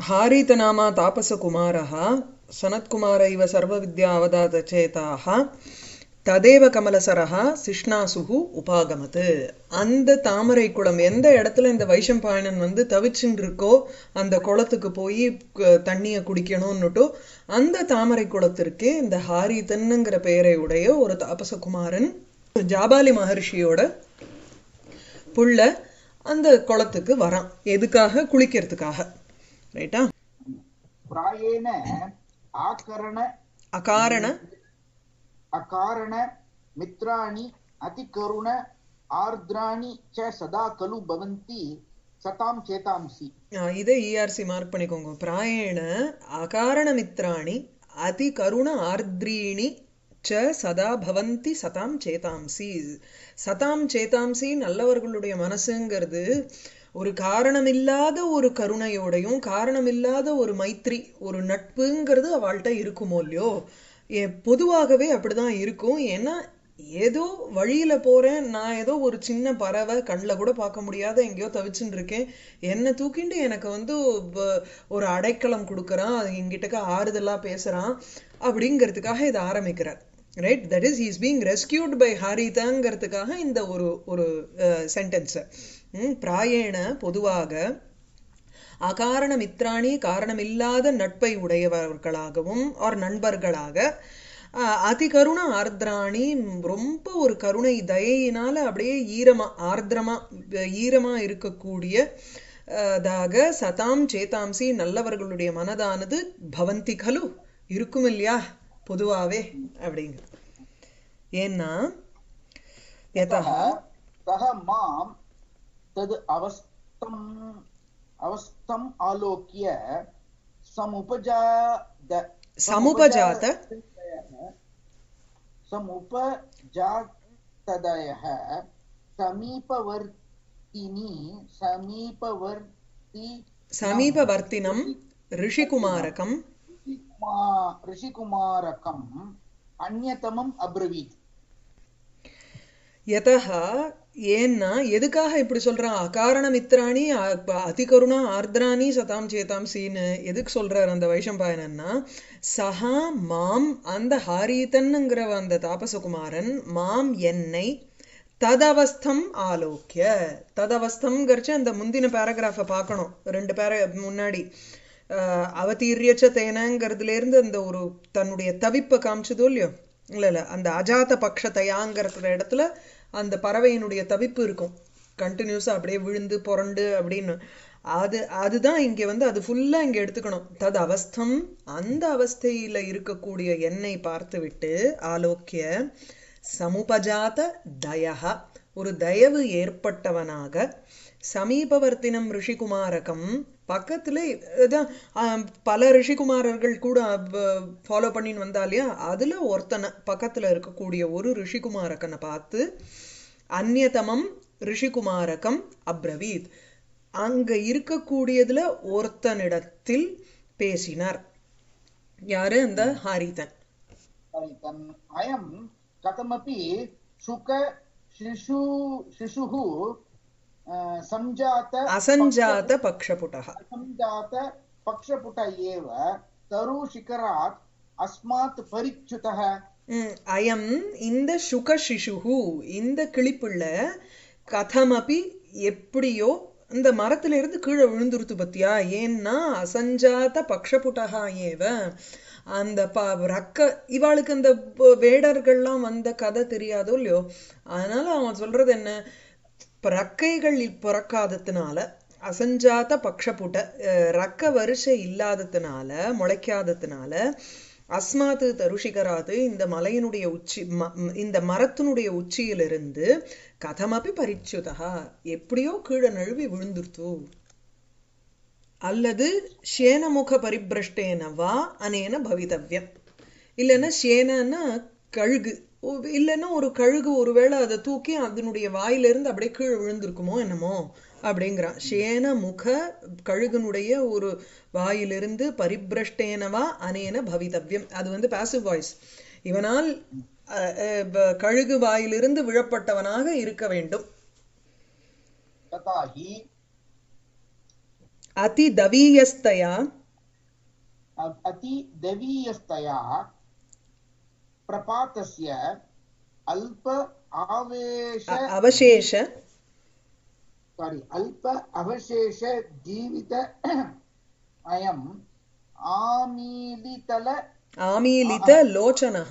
हारीतनामा तापसकुमारः सनत्कुमार इव सर्वविद्या अवदातचेताः ததேவ கமலசரஹா சிஷ்ணாசுகு உபாகமத்து அந்த தாமரை குளம் எந்த இடத்துல இந்த வைஷம்பாயனன் வந்து தவிச்சுட்டு இருக்கோ அந்த குளத்துக்கு போய் தண்ணியை குடிக்கணும்னுட்டோ அந்த தாமரை குளத்திற்கு இந்த ஹாரிதன்னுங்கிற பெயரை உடைய ஒரு தாபசகுமாரன் ஜாபாலி மகர்ஷியோட புள்ள அந்த குளத்துக்கு வரான் எதுக்காக குளிக்கிறதுக்காக ரைட்டா प्रायेण आकरण அகாரண अकारण मित्राणि अतिकरुण आर्द्राणि च सदा खलु भवन्ति सतां चेतांसि ஆஹ் இதை இஆர்சி மார்க் பண்ணிக்கோங்க பிராயண அகாரண மித்ராணி அதி கருண ஆர்திரீணி ச சதா பவந்தி சதாம் சேதாம்சி சதாம் சேதாம்சி நல்லவர்களுடைய மனசுங்கிறது ஒரு காரணமில்லாத ஒரு கருணையோடையும் காரணமில்லாத ஒரு மைத்ரி ஒரு நட்புங்கிறது அவள்கிட்ட இருக்குமோ இல்லையோ ஏ பொதுவாகவே அப்படிதான் இருக்கும் ஏன்னா ஏதோ வழியில போறேன் நான் ஏதோ ஒரு சின்ன பறவை கண்ணில் கூட பார்க்க முடியாத எங்கேயோ தவிச்சுட்டு இருக்கேன் என்னை தூக்கிண்டு எனக்கு வந்து வ- ஒரு அடைக்கலம் கொடுக்குறான் அது எங்கிட்டக்க ஆறுதலா பேசுறான் அப்படிங்கிறதுக்காக இதை ஆரம்பிக்கிறார் right that is is being rescued by ஹாரிதாங்கிறதுக்காக இந்த ஒரு ஒரு சென்டென்ஸ் பிராயேண பொதுவாக அகாரண மித்ராணி காரணமில்லாத நட்பை உடையவர்களாகவும் ஆர் நண்பர்களாக அஹ், அதி கருண ஆர்திராணி ரொம்ப ஒரு கருணை தயையினால அப்படியே ஈரமா ஆர்திரமா அஹ், ஈரமா இருக்கக்கூடிய அஹ், தாக சதாம் சேதாம்சி நல்லவர்களுடைய மனதானது பவந்தி கலு இருக்கும் இல்லையா பொதுவாவே அப்படிங்க ஏன்னா யதா सः मां तद् अवस्थम् अवस्थम् आलोक्य समुपजाद சமுபஜாத समुपजातदयः समीपवर्तिनि समीपवर्ति சமீபவர்த்தினம் ரிஷிகுமாரகம் ऋषिकुमा- ऋषिकुमारकम् अन्यतमम् अब्रवीत् யதா ஏன்னா எதுக்காக இப்படி சொல்றான் அகாரண மித்ராணி அ- ப- அதிகருணா ஆர்திராணி சதாம் சேதாம் சீன்னு எதுக்கு சொல்றார் அந்த வைஷம்பாயனன்னா சஹா மாம் அந்த ஹாரீதன்னுங்கிற அந்த தாபசகுமாரன் மாம் என்னை ததவஸ்தம் ஆலோக்கிய ததவஸ்தம்ங்கிறச்சு அந்த முந்தின பேராகிராஃபை பார்க்கணும் ரெண்டு பேர முன்னாடி அஹ், அவதீரியச்ச தேனங்கிறதுல இருந்து அந்த ஒரு தன்னுடைய தவிப்பை காமிச்சதோ இல்லையோ இல்ல இல்ல அந்த அஜாத பக்ஷதையாங்கிற இடத்துல அந்த பறவையினுடைய தவிப்பு இருக்கும் கண்டினியூஸா அப்படியே விழுந்து புரண்டு அப்படின்னு அது அதுதான் இங்க வந்து அது ஃபுல்லா இங்க எடுத்துக்கணும் தது அவஸ்தம் அந்த அவஸ்தையில இருக்கக்கூடிய எண்ணெய் பார்த்து விட்டு ஆலோக்கிய சமுபஜாத தயஹா ஒரு தயவு ஏற்பட்டவனாக சமீபவர்த்தினம் ரிஷிகுமாரகம் பக்கத்துல இதான் ஆஹ், பல ரிஷிகுமாரர்கள் கூட ஃபாலோ பண்ணின்னு வந்தா இல்லையா அதுல ஒருத்தனை பக்கத்துல இருக்கக்கூடிய ஒரு ரிஷிகுமாரக்கனை பார்த்து அந்நியதமம் ரிஷிகுமாரகம் அப்ரவீத் அங்க இருக்கக்கூடியதுல ஒருத்தனிடத்தில் பேசினார் யாரு அந்த ஹாரிதன் तन् अयं कथमपि शुक शिशु शिशुः अ, सञ्जात அசஞ்சாத பக்ஷபுடः सञ्जात पक्षपुट एव तरुशिखरात् अस्मात् परिच्युतः ம், அயம் இந்த சுக சிசுகு இந்த கிளிப்புள்ள கதமபி எப்படியோ இந்த மரத்துல இருந்து கீழே விழுந்துருத்து பத்தியா ஏன்னா அசஞ்சாத பக்ஷபுட்டகா ஏவ அந்த ப ரக்க இவாளுக்கு அந்த ப- வேடர்கள்லாம் வந்த கதை தெரியாதோ இல்லையோ அதனால அவன் சொல்றது என்ன ரக்கைகள் பிறக்காததுனால அசஞ்சாத பக்ஷபுட்ட அஹ், ரக்க வரிசை இல்லாததுனால முளைக்காததுனால அஸ்மாத்து தருஷிகராது இந்த மலையினுடைய உச்சி ம- ம், இந்த மரத்தினுடைய உச்சியிலிருந்து கதமபி பரிச்சுதா எப்படியோ கீழே நழுவி விழுந்துருத்து அல்லது ஷேனமுக பரிபிரஷ்டேன வா அனேன பவிதவ்யம் இல்லைன்னா ஷேனன்னா கழுகு ஒ- இல்லைன்னா ஒரு கழுகு ஒருவேளை அதை தூக்கி அதனுடைய வாயிலிருந்து அப்படியே கீழே விழுந்திருக்குமோ என்னமோ அப்படிங்கிறான் ஷேன முக கழுகுனுடைய ஒரு வாயிலிருந்து பரிபிரஷ்டேனவா அனேன பவிதவ்யம் அது வந்து பாசிவ் வாய்ஸ் இவனால் அஹ், அஹ், ப- கழுகு வாயிலிருந்து விழப்பட்டவனாக இருக்க வேண்டும் तथा हि அதி தவீயஸ்தயா अ- अति दवीयस्तया प्रपातस्य अल्प आवेश அ- அவசேஷ सारी अल्प अवशेष जीवित अयम् आमीलितल ஆமீலித லோச்சனः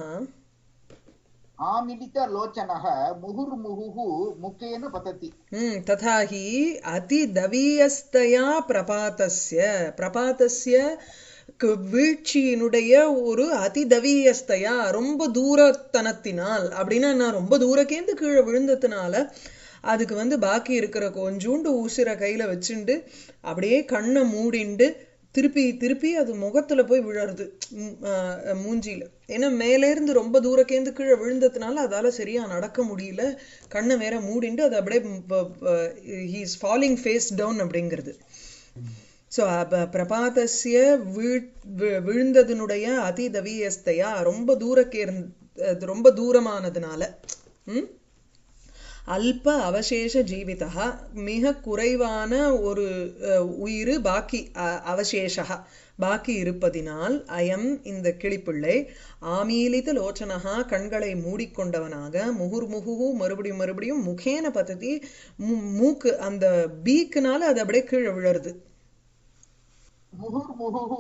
आमिलितलोचनः मुहुर्मुहुः मुखेन पतति ம் तथा हि அதிதவீயஸ்தயா பிரபாதஸ்ய பிரபாதஸ்ய கு- வீழ்ச்சியினுடைய ஒரு அதிதவீயஸ்தயா ரொம்ப தூரத்தனத்தினால் அப்படின்னா நான் ரொம்ப தூரக்கேந்து கீழே விழுந்ததுனால அதுக்கு வந்து பாக்கி இருக்கிற கொஞ்சூண்டு உசிரை கையில வச்சுண்டு அப்படியே கண்ணை மூடிண்டு திருப்பி திருப்பி அது முகத்துல போய் விழருது ம், ஆ, மூஞ்சியில ஏன்னா மேலே இருந்து ரொம்ப தூரக்கேந்து கீழே விழுந்ததுனால அதால சரியா நடக்க முடியல கண்ணை வேற மூடிண்டு அது அப்படியே ஹீஸ் ஃபாலிங் ஃபேஸ் டவுன் அப்படிங்கிறது ஸோ பிரபாதஸ்ய வீழ் வி- விழுந்ததனுடைய அதிதவீயஸ்தையா ரொம்ப தூரக்கே இருந் ரொம்ப தூரமானதுனால ம் அல்ப அவசேஷ ஜீவிதா மிக குறைவான ஒரு அஹ், உயிர் பாக்கி அ- அவசேஷா பாக்கி இருப்பதினால் அயம் இந்த கிளிப்பிள்ளை ஆமீலித லோச்சனகா கண்களை மூடிக்கொண்டவனாக முகுர்முகு மறுபடியும் மறுபடியும் முகேன பத்ததி மூ- மூக்கு அந்த பீக்குனால அது அப்படியே கீழே விழருது मुहुर्मुहुः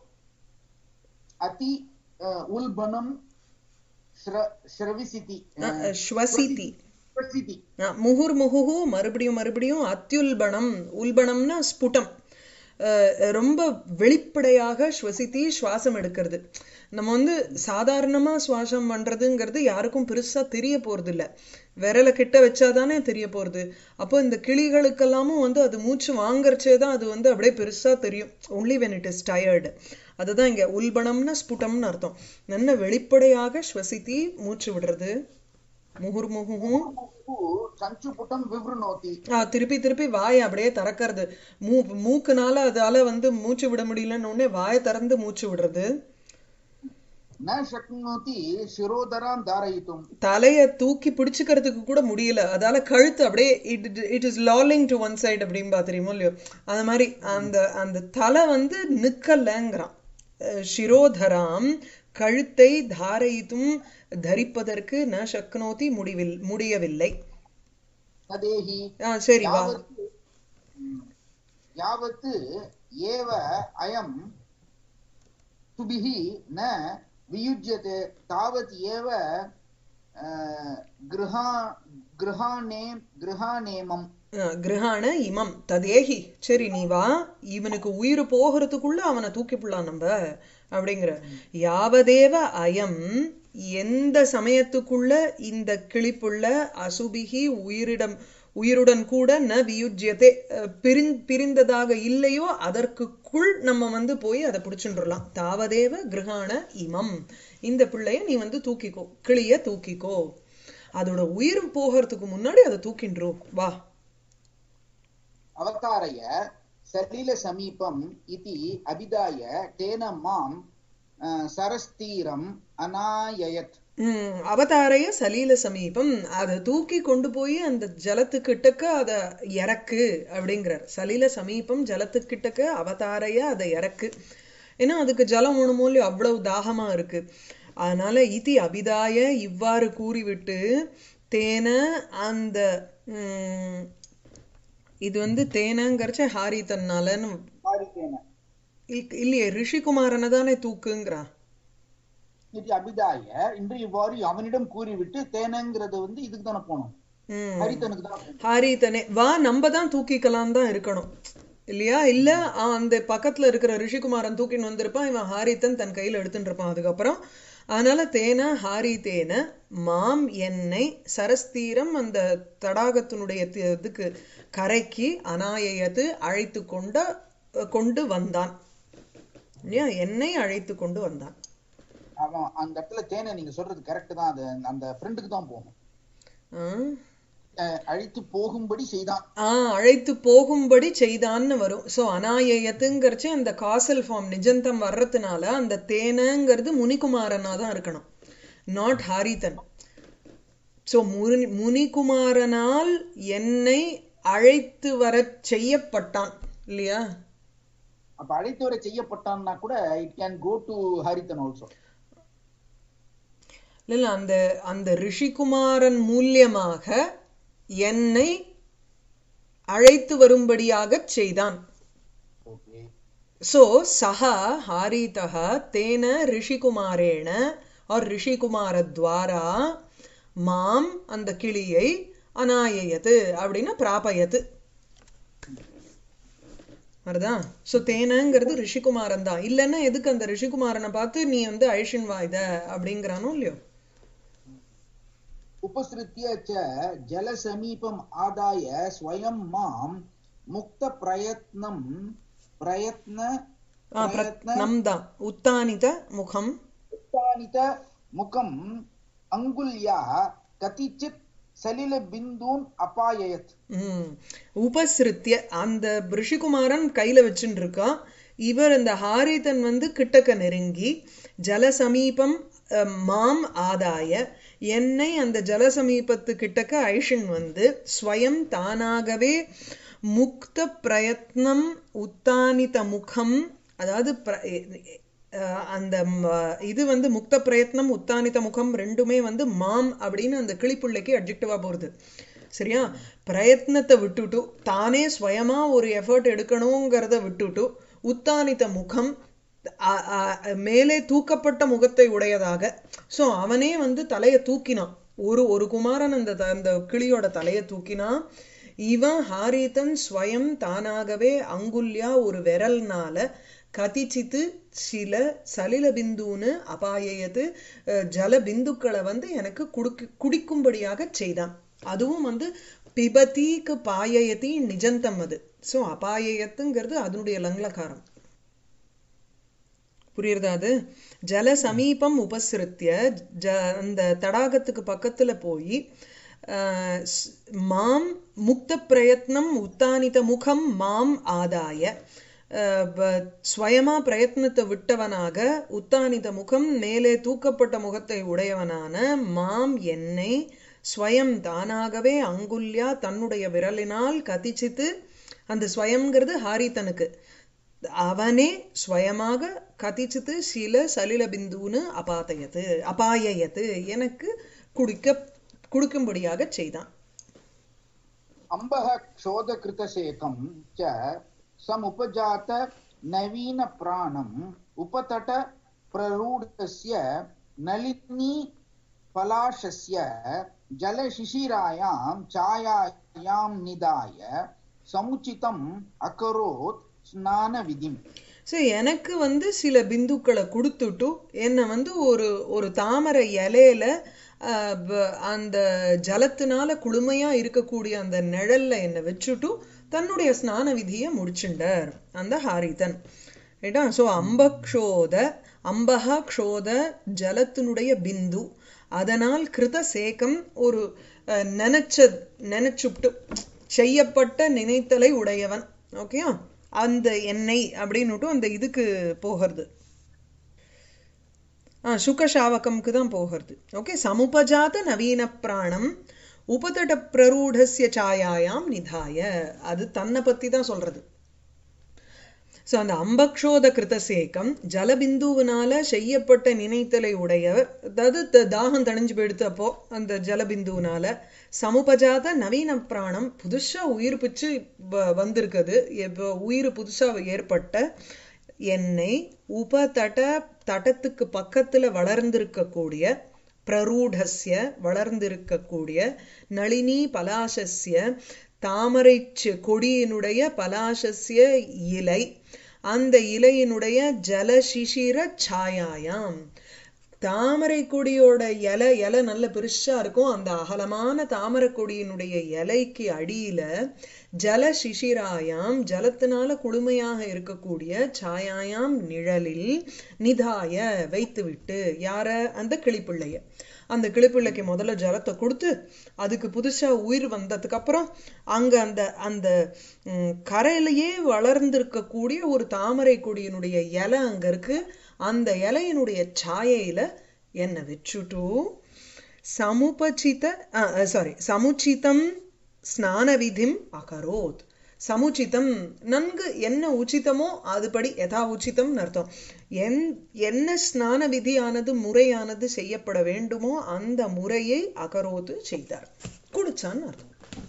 अति अ, उल्बणं श्र श्रविसिति अ, அஹ், ஸ்வசிதி श्वसिति அஹ், முகுர்முகுஹு மறுபடியும் மறுபடியும் அத்யுல்பணம் உல்பணம்னா ஸ்புடம் அஹ், ரொம்ப வெளிப்படையாக ஸ்வசித்தி சுவாசம் எடுக்கிறது நம்ம வந்து சாதாரணமா சுவாசம் பண்றதுங்கிறது யாருக்கும் பெருசா தெரிய போறது இல்ல விரலை கிட்ட வச்சாதானே தெரிய போறது அப்போ இந்த கிளிகளுக்கெல்லாமும் வந்து அது மூச்சு வாங்கறச்சே தான் அது வந்து அப்படியே பெருசா தெரியும் only when it is tired அதுதான் இங்க உல்பணம்னா ஸ்புடம்னு அர்த்தம் நல்ல வெளிப்படையாக ஸ்வசித்தி மூச்சு விடுறது முகுர்முகுவும் मुहुः चञ्चुपुटं विवृणोति ஆ, திருப்பி திருப்பி வாயை அப்படியே திறக்கிறது மூ மூக்குனால அதால வந்து மூச்சு விட முடியலன்னு உடனே வாயை திறந்து மூச்சு விடுறது न शक्नोति शिरोधरां धारयितुं தலைய தூக்கி பிடிச்சுக்கிறதுக்கு கூட முடியல அதால கழுத்து அப்படியே it it is lolling to one side அப்படின்னு தெரியுமோ இல்லையோ அந்த மாதிரி அந்த அந்த தலை வந்து நிக்கலங்கிறான் அஹ், சிரோதராம் கழுத்தை தாரயித்தும் தரிப்பதற்கு ந சக்னோதி முடிவில் முடியவில்லை तदेहि ஆ சரி வா यावत् यावत् एव अयं तुभिः न वियुज्यते तावत् एव अ, गृहा गृहाणे गृहाणेमम् அஹ், கிரகாண இமம் ததேஹி சரி நீ வா இவனுக்கு உயிர் போகிறதுக்குள்ள அவனை தூக்கிப்புடலாம் நம்ம அப்படிங்கிற யாவதேவ அயம் எந்த சமயத்துக்குள்ள இந்த கிளிப்புள்ள அசுபிகி உயிரிடம் உயிருடன் கூட ந வியுஜ்யத்தே அஹ், பிரிந் பிரிந்ததாக இல்லையோ அதற்குள் நம்ம வந்து போய் அதை பிடிச்சுட்டுலாம் தாவதேவ கிரகாண இமம் இந்த பிள்ளைய நீ வந்து தூக்கிக்கோ கிளிய தூக்கிக்கோ அதோட உயிர் போகிறதுக்கு முன்னாடி அதை தூக்கின்றோம் வா अवतारय सलिलसमीपम् इति अभिधाय तेन मां अ, सरस्तीरम् अनाययत् ம், அவதாரைய சலீல சமீபம் அதை தூக்கி கொண்டு போய் அந்த ஜலத்துக்கிட்டக்க அதை இறக்கு அப்படிங்கிறார் சலீல சமீபம் ஜலத்துக்கிட்டக்க அவதாரைய அதை இறக்கு ஏன்னா அதுக்கு ஜலம் வேணுமோ இல்லையோ அவ்வளவு தாகமா இருக்கு அதனால இதி அபிதாய இவ்வாறு கூறிவிட்டு தேன அந்த ம், இது வந்து தேனங்கிறச்ச ஹாரித்தன்னாலன்னு पारितेन இல்- இல்லையே ரிஷிகுமாரனை தானே தூக்குங்கிறான் இது அபிதாய இன்று இவ்வாறு அவனிடம் கூறிவிட்டு தேனங்கிறது வந்து இதுக்கு தானே போகணும் ம் ஹரித்தனுக்கு தான் போகணும். ஹாரிதனே வா நம்ம தான் தூக்கிக்கலாம் தான் இருக்கணும் இல்லையா இல்ல ஆ, அந்த பக்கத்துல இருக்கிற ரிஷிகுமாரன் தூக்கின்னு வந்திருப்பான் இவன் ஹாரித்தன் தன் கையில எடுத்துட்டு இருப்பான் அதுக்கப்புறம் அதனால தேன ஹாரிதேன மாம் என்னை சரஸ்தீரம் அந்த தடாகத்தினுடைய தி- இதுக்கு கரைக்கு அநாயத்து அழைத்து கொண்ட கொண்டு வந்தான் இல்லையா என்னை அழைத்து கொண்டு வந்தான் அவன் அந்த இடத்துல தேனை நீங்க சொல்றது கரெக்ட் தான் அது அந்த ஃப்ரெண்டுக்கு தான் போகணும் ஆ? அஹ் அழைத்து போகும்படி செய்தான் ஆ அழைத்து போகும்படி செய்தான்னு வரும் சோ அநாயயத்துங்கிறச்சு அந்த காசல் ஃபார்ம் நிஜந்தம் வர்றதுனால அந்த தேனங்கிறது முனிகுமாரனா தான் இருக்கணும் நாட் ஹாரிதன் சோ முனி முனிகுமாரனால் என்னை அழைத்து வரச் செய்யப்பட்டான் இல்லையா அப்ப அழைத்து வர செய்யப்பட்டான்னா கூட it can go to Haritan also இல்ல இல்ல, அந்த அந்த ரிஷிகுமாரன் மூலியமாக என்னை அழைத்து வரும்படியாகச் செய்தான் ஓகே சோ சஹா ஹாரிதः தேன ரிஷிகுமாரேண ஆர் ரிஷிகுமாரத்வாரா மாம் அந்த கிளியை அநாயயத்து அப்படின்னா பிராபயத்து வருதா சோ தேனங்கிறது ரிஷிகுமாரன் தான் இல்லைன்னா எதுக்கு அந்த ரிஷிகுமாரனை பார்த்து நீ வந்து அழிஷன் வா இத அப்படிங்கிறானோ இல்லையோ उपसृत्य च जलसमीपम् आदाय स्वयं मां मुक्तप्रयत्नं प्रयत्न ஆ, பிரத்னம் தான் உத்தானித முகம் उत्तानित मुखम् अङ्गुल्या कतिचित् सलिलबिन्दून् अपाययत् ம் உபசிருத்திய அந்த ரிஷிகுமாரன் கையில வச்சுட்டு இருக்கான் இவர் இந்த ஹாரிதன் வந்து கிட்டக்க நெருங்கி ஜலசமீபம் அஹ், மாம் ஆதாய என்னை அந்த ஜலசமீபத்து கிட்டக்க ஐஷன் வந்து ஸ்வயம் தானாகவே முக்த பிரயத்னம் உத்தானித முகம் அதாவது பிர- அஹ், அந்த ம- இது வந்து முக்த பிரயத்னம் உத்தானித முகம் ரெண்டுமே வந்து மாம் அப்படின்னு அந்த கிளிப்புள்ளைக்கு அட்ஜெக்டிவா போறது சரியா பிரயத்னத்தை விட்டுட்டு தானே ஸ்வயமா ஒரு எஃபர்ட் எடுக்கணுங்கிறத விட்டுட்டு உத்தானித்த முகம் அ- அ- மேலே தூக்கப்பட்ட முகத்தை உடையதாக சோ அவனே வந்து தலையை தூக்கினான் ஒரு ஒரு குமாரன் அந்த த- அந்த கிளியோட தலையை தூக்கினான் இவன் ஹாரிதன் ஸ்வயம் தானாகவே அங்குல்யா ஒரு விரல்னால கதிச்சித்து சில சலில பிந்துன்னு அபாயது அஹ், ஜல பிந்துக்களை வந்து எனக்கு குடுக்கு குடிக்கும்படியாக செய்தான் அதுவும் வந்து பிபதிக்கு பாயயதி நிஜந்தம் அது சோ அபாயத்துங்கிறது அதனுடைய லங்லகாரம் புரியுறதா அது ஜல சமீபம் உபசிருத்திய ஜ அந்த தடாகத்துக்கு பக்கத்துல போய் ஆஹ், ஸ்- மாம் முக்த பிரயத்னம் உத்தானித முகம் மாம் ஆதாய ஆஹ், ப- ஸ்வயமா பிரயத்னத்தை விட்டவனாக உத்தானித முகம் மேலே தூக்கப்பட்ட முகத்தை உடையவனான மாம் என்னை ஸ்வயம் தானாகவே அங்குல்யா தன்னுடைய விரலினால் கதிச்சித்து அந்த ஸ்வயம்ங்கிறது ஹாரித்தனுக்கு அவனே ஸ்வயமாக கதிச்சித்து சில சலில பிந்துன்னு அபாதயத்து அபாயயத்து எனக்கு குடிக்க குடுக்கும்படியாக செய்தான் अम्बः क्षोधकृतशेखं च समुपजात नवीनप्राणम् उपतट प्ररूढस्य नलिनी पलाशस्य जलशिशिरायां छायायां निधाय समुचितम् अकरोत् स्नानविधिम् ஸோ எனக்கு வந்து சில பிந்துக்களை கொடுத்துட்டு என்னை வந்து ஒரு ஒரு தாமரை இலையில ஆஹ், ப- அந்த ஜலத்தினால குளுமையா இருக்கக்கூடிய அந்த நிழல்ல என்னை வச்சுட்டு தன்னுடைய ஸ்நான விதியை முடிச்சுண்டார் அந்த ஹாரிதன் ரைட்டா ஸோ அம்பக்ஷோத அம்பகா க்ஷோத ஜலத்தினுடைய பிந்து அதனால் கிருத சேகம் ஒரு அஹ், நினைச்ச நினைச்சுட்டு செய்யப்பட்ட நினைத்தலை உடையவன் ஓகேயா அந்த எண்ணெய் அப்படின்னுட்டு அந்த இதுக்கு போகிறது ஆ சுகஷாவகம்க்கு தான் போகிறது ஓகே சமுபஜாத நவீன பிராணம் உபதட பிரரூடஸ்ய சாயாயாம் நிதாய அது தன்னை பத்தி தான் சொல்றது ஸோ அந்த அம்பக்ஷோத கிருதசேகம் ஜலபிந்துவினால செய்யப்பட்ட நினைத்தலை உடையவர் அதாவது த- தாகம் தணிஞ்சு போயிடுத்து அப்போ அந்த ஜலபிந்துவினால சமுபஜாத நவீன பிராணம் புதுசா உயிர் பிச்சு வ- வந்திருக்குது இப்போ உயிர் புதுசா ஏற்பட்ட எண்ணெய் உபதட தடத்துக்கு பக்கத்துல வளர்ந்திருக்கக்கூடிய பிரரூடஸ்ய வளர்ந்திருக்கக்கூடிய நளினி பலாசஸ்ய தாமரை செ- கொடியினுடைய பலாசஸ்ய இலை அந்த இலையினுடைய ஜலசிசிர சாயாயாம் தாமரை கொடியோட இலை இலை நல்ல பெருசா இருக்கும் அந்த அகலமான தாமரை கொடியினுடைய இலைக்கு அடியில ஜல சிசிராயாம் ஜலத்தினால குளுமையாக இருக்கக்கூடிய சாயாயாம் நிழலில் நிதாய வைத்துவிட்டு யார அந்த கிளிப்பிள்ளைய அந்த கிளிப்பிள்ளைக்கு முதல்ல ஜலத்தை கொடுத்து அதுக்கு புதுசா உயிர் வந்ததுக்கு அப்புறம் அங்க அந்த அந்த ம், கரையிலேயே வளர்ந்திருக்கக்கூடிய ஒரு தாமரை கொடியினுடைய இலை அங்க இருக்கு அந்த இலையினுடைய சாயையில என்ன வச்சுட்டு சமுபசித சாரி சமுச்சிதம் ஸ்நான விதிம் அகரோத் சமுச்சிதம் நன்கு என்ன உச்சிதமோ அதுபடி யதா உச்சிதம்னு அர்த்தம் என் என்ன ஸ்நான விதியானது முறையானது செய்யப்பட வேண்டுமோ அந்த முறையை அகரோது செய்தார் குடிச்சான்னு அர்த்தம்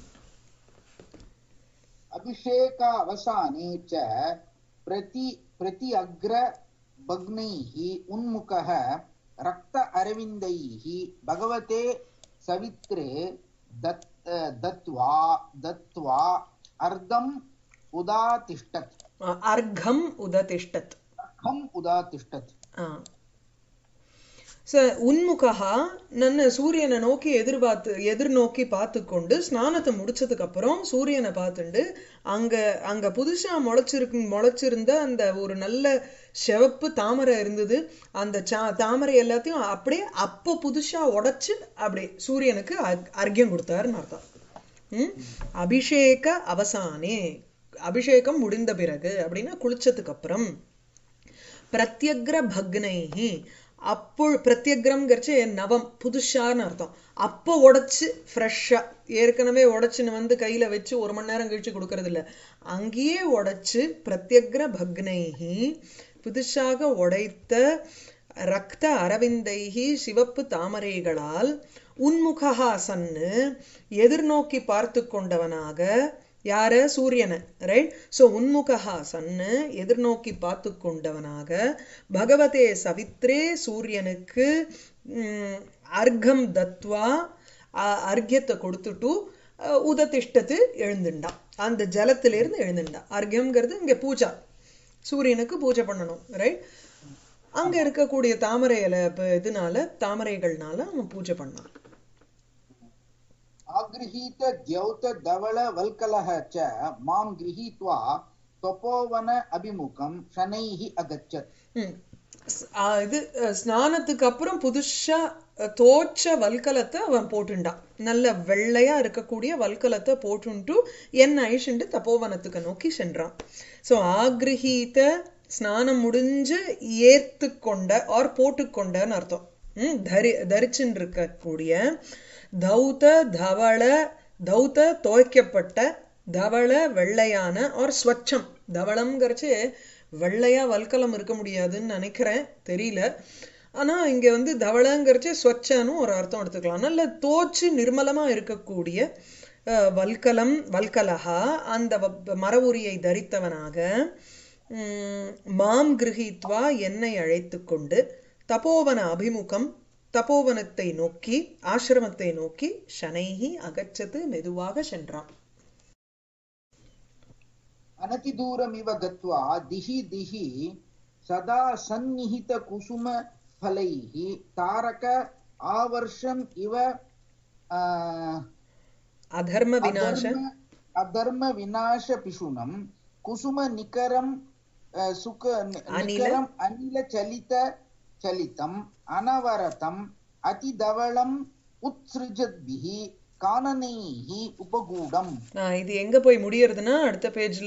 अभिषेक अवसाने च प्रति प्रति अग्र भग्नैः उन्मुखः रक्त अरविन्दैः भगवते सवित्रे दत् दत्वा दत्वा अर्धम् उदातिष्ठत् அஹ் அர்க்கம் உததிஷ்டத் अर्घम् उदातिष्ठत् ஆ. ச உன்முகா நன்ன சூரியனை நோக்கி எதிர்பார்த்து எதிர்நோக்கி பார்த்து கொண்டு ஸ்நானத்தை முடிச்சதுக்கு அப்புறம் சூரியனை பார்த்துண்டு அங்க அங்க புதுசா முளைச்சிருக்கு முளைச்சிருந்த அந்த ஒரு நல்ல சிவப்பு தாமரை இருந்தது அந்த சா தாமரை எல்லாத்தையும் அப்படியே அப்போ புதுசா உடைச்சு அப்படியே சூரியனுக்கு அர்- அர்க்யம் கொடுத்தாருன்னு அர்த்தம் ம்? அபிஷேக அவசானே அபிஷேகம் முடிந்த பிறகு அப்படின்னா குளிச்சதுக்கு அப்புறம் பிரத்யக்ர பக்னைஹி அப்போ பிரத்யக்ரம்ங்கிறச்சு நவம் புதுசான்னு அர்த்தம் அப்போ உடைச்சு ஃப்ரெஷ்ஷா ஏற்கனவே உடைச்சுன்னு வந்து கையில வச்சு ஒரு மணி நேரம் கழிச்சு கொடுக்கறது இல்ல அங்கேயே உடைச்சு பிரத்யக்ர பக்னைஹி புதுசாக உடைத்த ரக்த அரவிந்தைஹி சிவப்பு தாமரைகளால் உன்முகா சன்னு எதிர்நோக்கி பார்த்து கொண்டவனாக யார சூரியனை ரைட் ஸோ உன்முகா சன்னு எதிர்நோக்கி பார்த்து கொண்டவனாக பகவதே சவித்ரே சூரியனுக்கு ம், அர்க்கம் தத்வா அ- அர்க்யத்தை கொடுத்துட்டு அ, உததிஷ்டத்து எழுந்துண்டான் அந்த ஜலத்திலிருந்து எழுந்துண்டான் அர்க்யம்ங்கிறது இங்க பூஜா சூரியனுக்கு பூஜை பண்ணணும் ரைட் அங்க இருக்கக்கூடிய தாமரை இலை இப்ப இதனால தாமரைகள்னால அவன் பூஜை பண்ணான் आगृहीत द्यौत धवल वल्कलः च मां गृहीत्वा तपोवन अभिमुखं शनैः अगच्छत् ம். ஸ்- ஆ, இது அஹ், ஸ்நானத்துக்கு அப்புறம் புதுசா அஹ், தோச்ச வல்கலத்தை அவன் போட்டுண்டான் நல்ல வெள்ளையா இருக்கக்கூடிய வல்கலத்தை போட்டுன்ட்டு என்ன அழிச்சுண்டு தப்போவனத்துக்கு நோக்கி சென்றான் ஸோ ஆக்ரஹீத ஸ்நானம் முடிஞ்சு ஏத்து கொண்ட ஆர் போட்டுக்கொண்டன்னு அர்த்தம் ம், தரி தரிச்சுன்னு இருக்கக்கூடிய தௌத தவள தௌத துவைக்கப்பட்ட தவள வெள்ளையான ஆர் ஸ்வச்சம் தவளம்ங்கிறச்சு வெள்ளையா வல்கலம் இருக்க முடியாதுன்னு நினைக்கிறேன் தெரியல ஆனா இங்க வந்து தவளங்கிறச்சு ஸ்வச்சன்னு ஒரு அர்த்தம் எடுத்துக்கலாம் நல்ல தோச்சு நிர்மலமா இருக்கக்கூடிய அஹ், வல்கலம் வல்கலஹா அந்த வ- மர உரியை தரித்தவனாக உம், மாம் கிரகித்வா என்னை அழைத்து கொண்டு தபோவன அபிமுகம் தபோவனத்தை நோக்கி ஆசிரமத்தை நோக்கி ஷனைஹி அகச்சது மெதுவாக சென்றான் अनतिदूरमिव गत्वा दिशि दिशि सदा सन्निहितकुसुमफलैः तारक आवर्षम् इव आ, அதர்ம விநாச अधर्म अधर्मविनाशपिशुनं कुसुमनिकरं अ, सुख अनिल? निकरम् अनिलचलितचलितम् अनवरतम् अतिधवलम् उत्सृजद्भिः काननैः उपगूढम् ஆஹ் இது எங்க போய் முடியறதுன்னா அடுத்த பேஜ்ல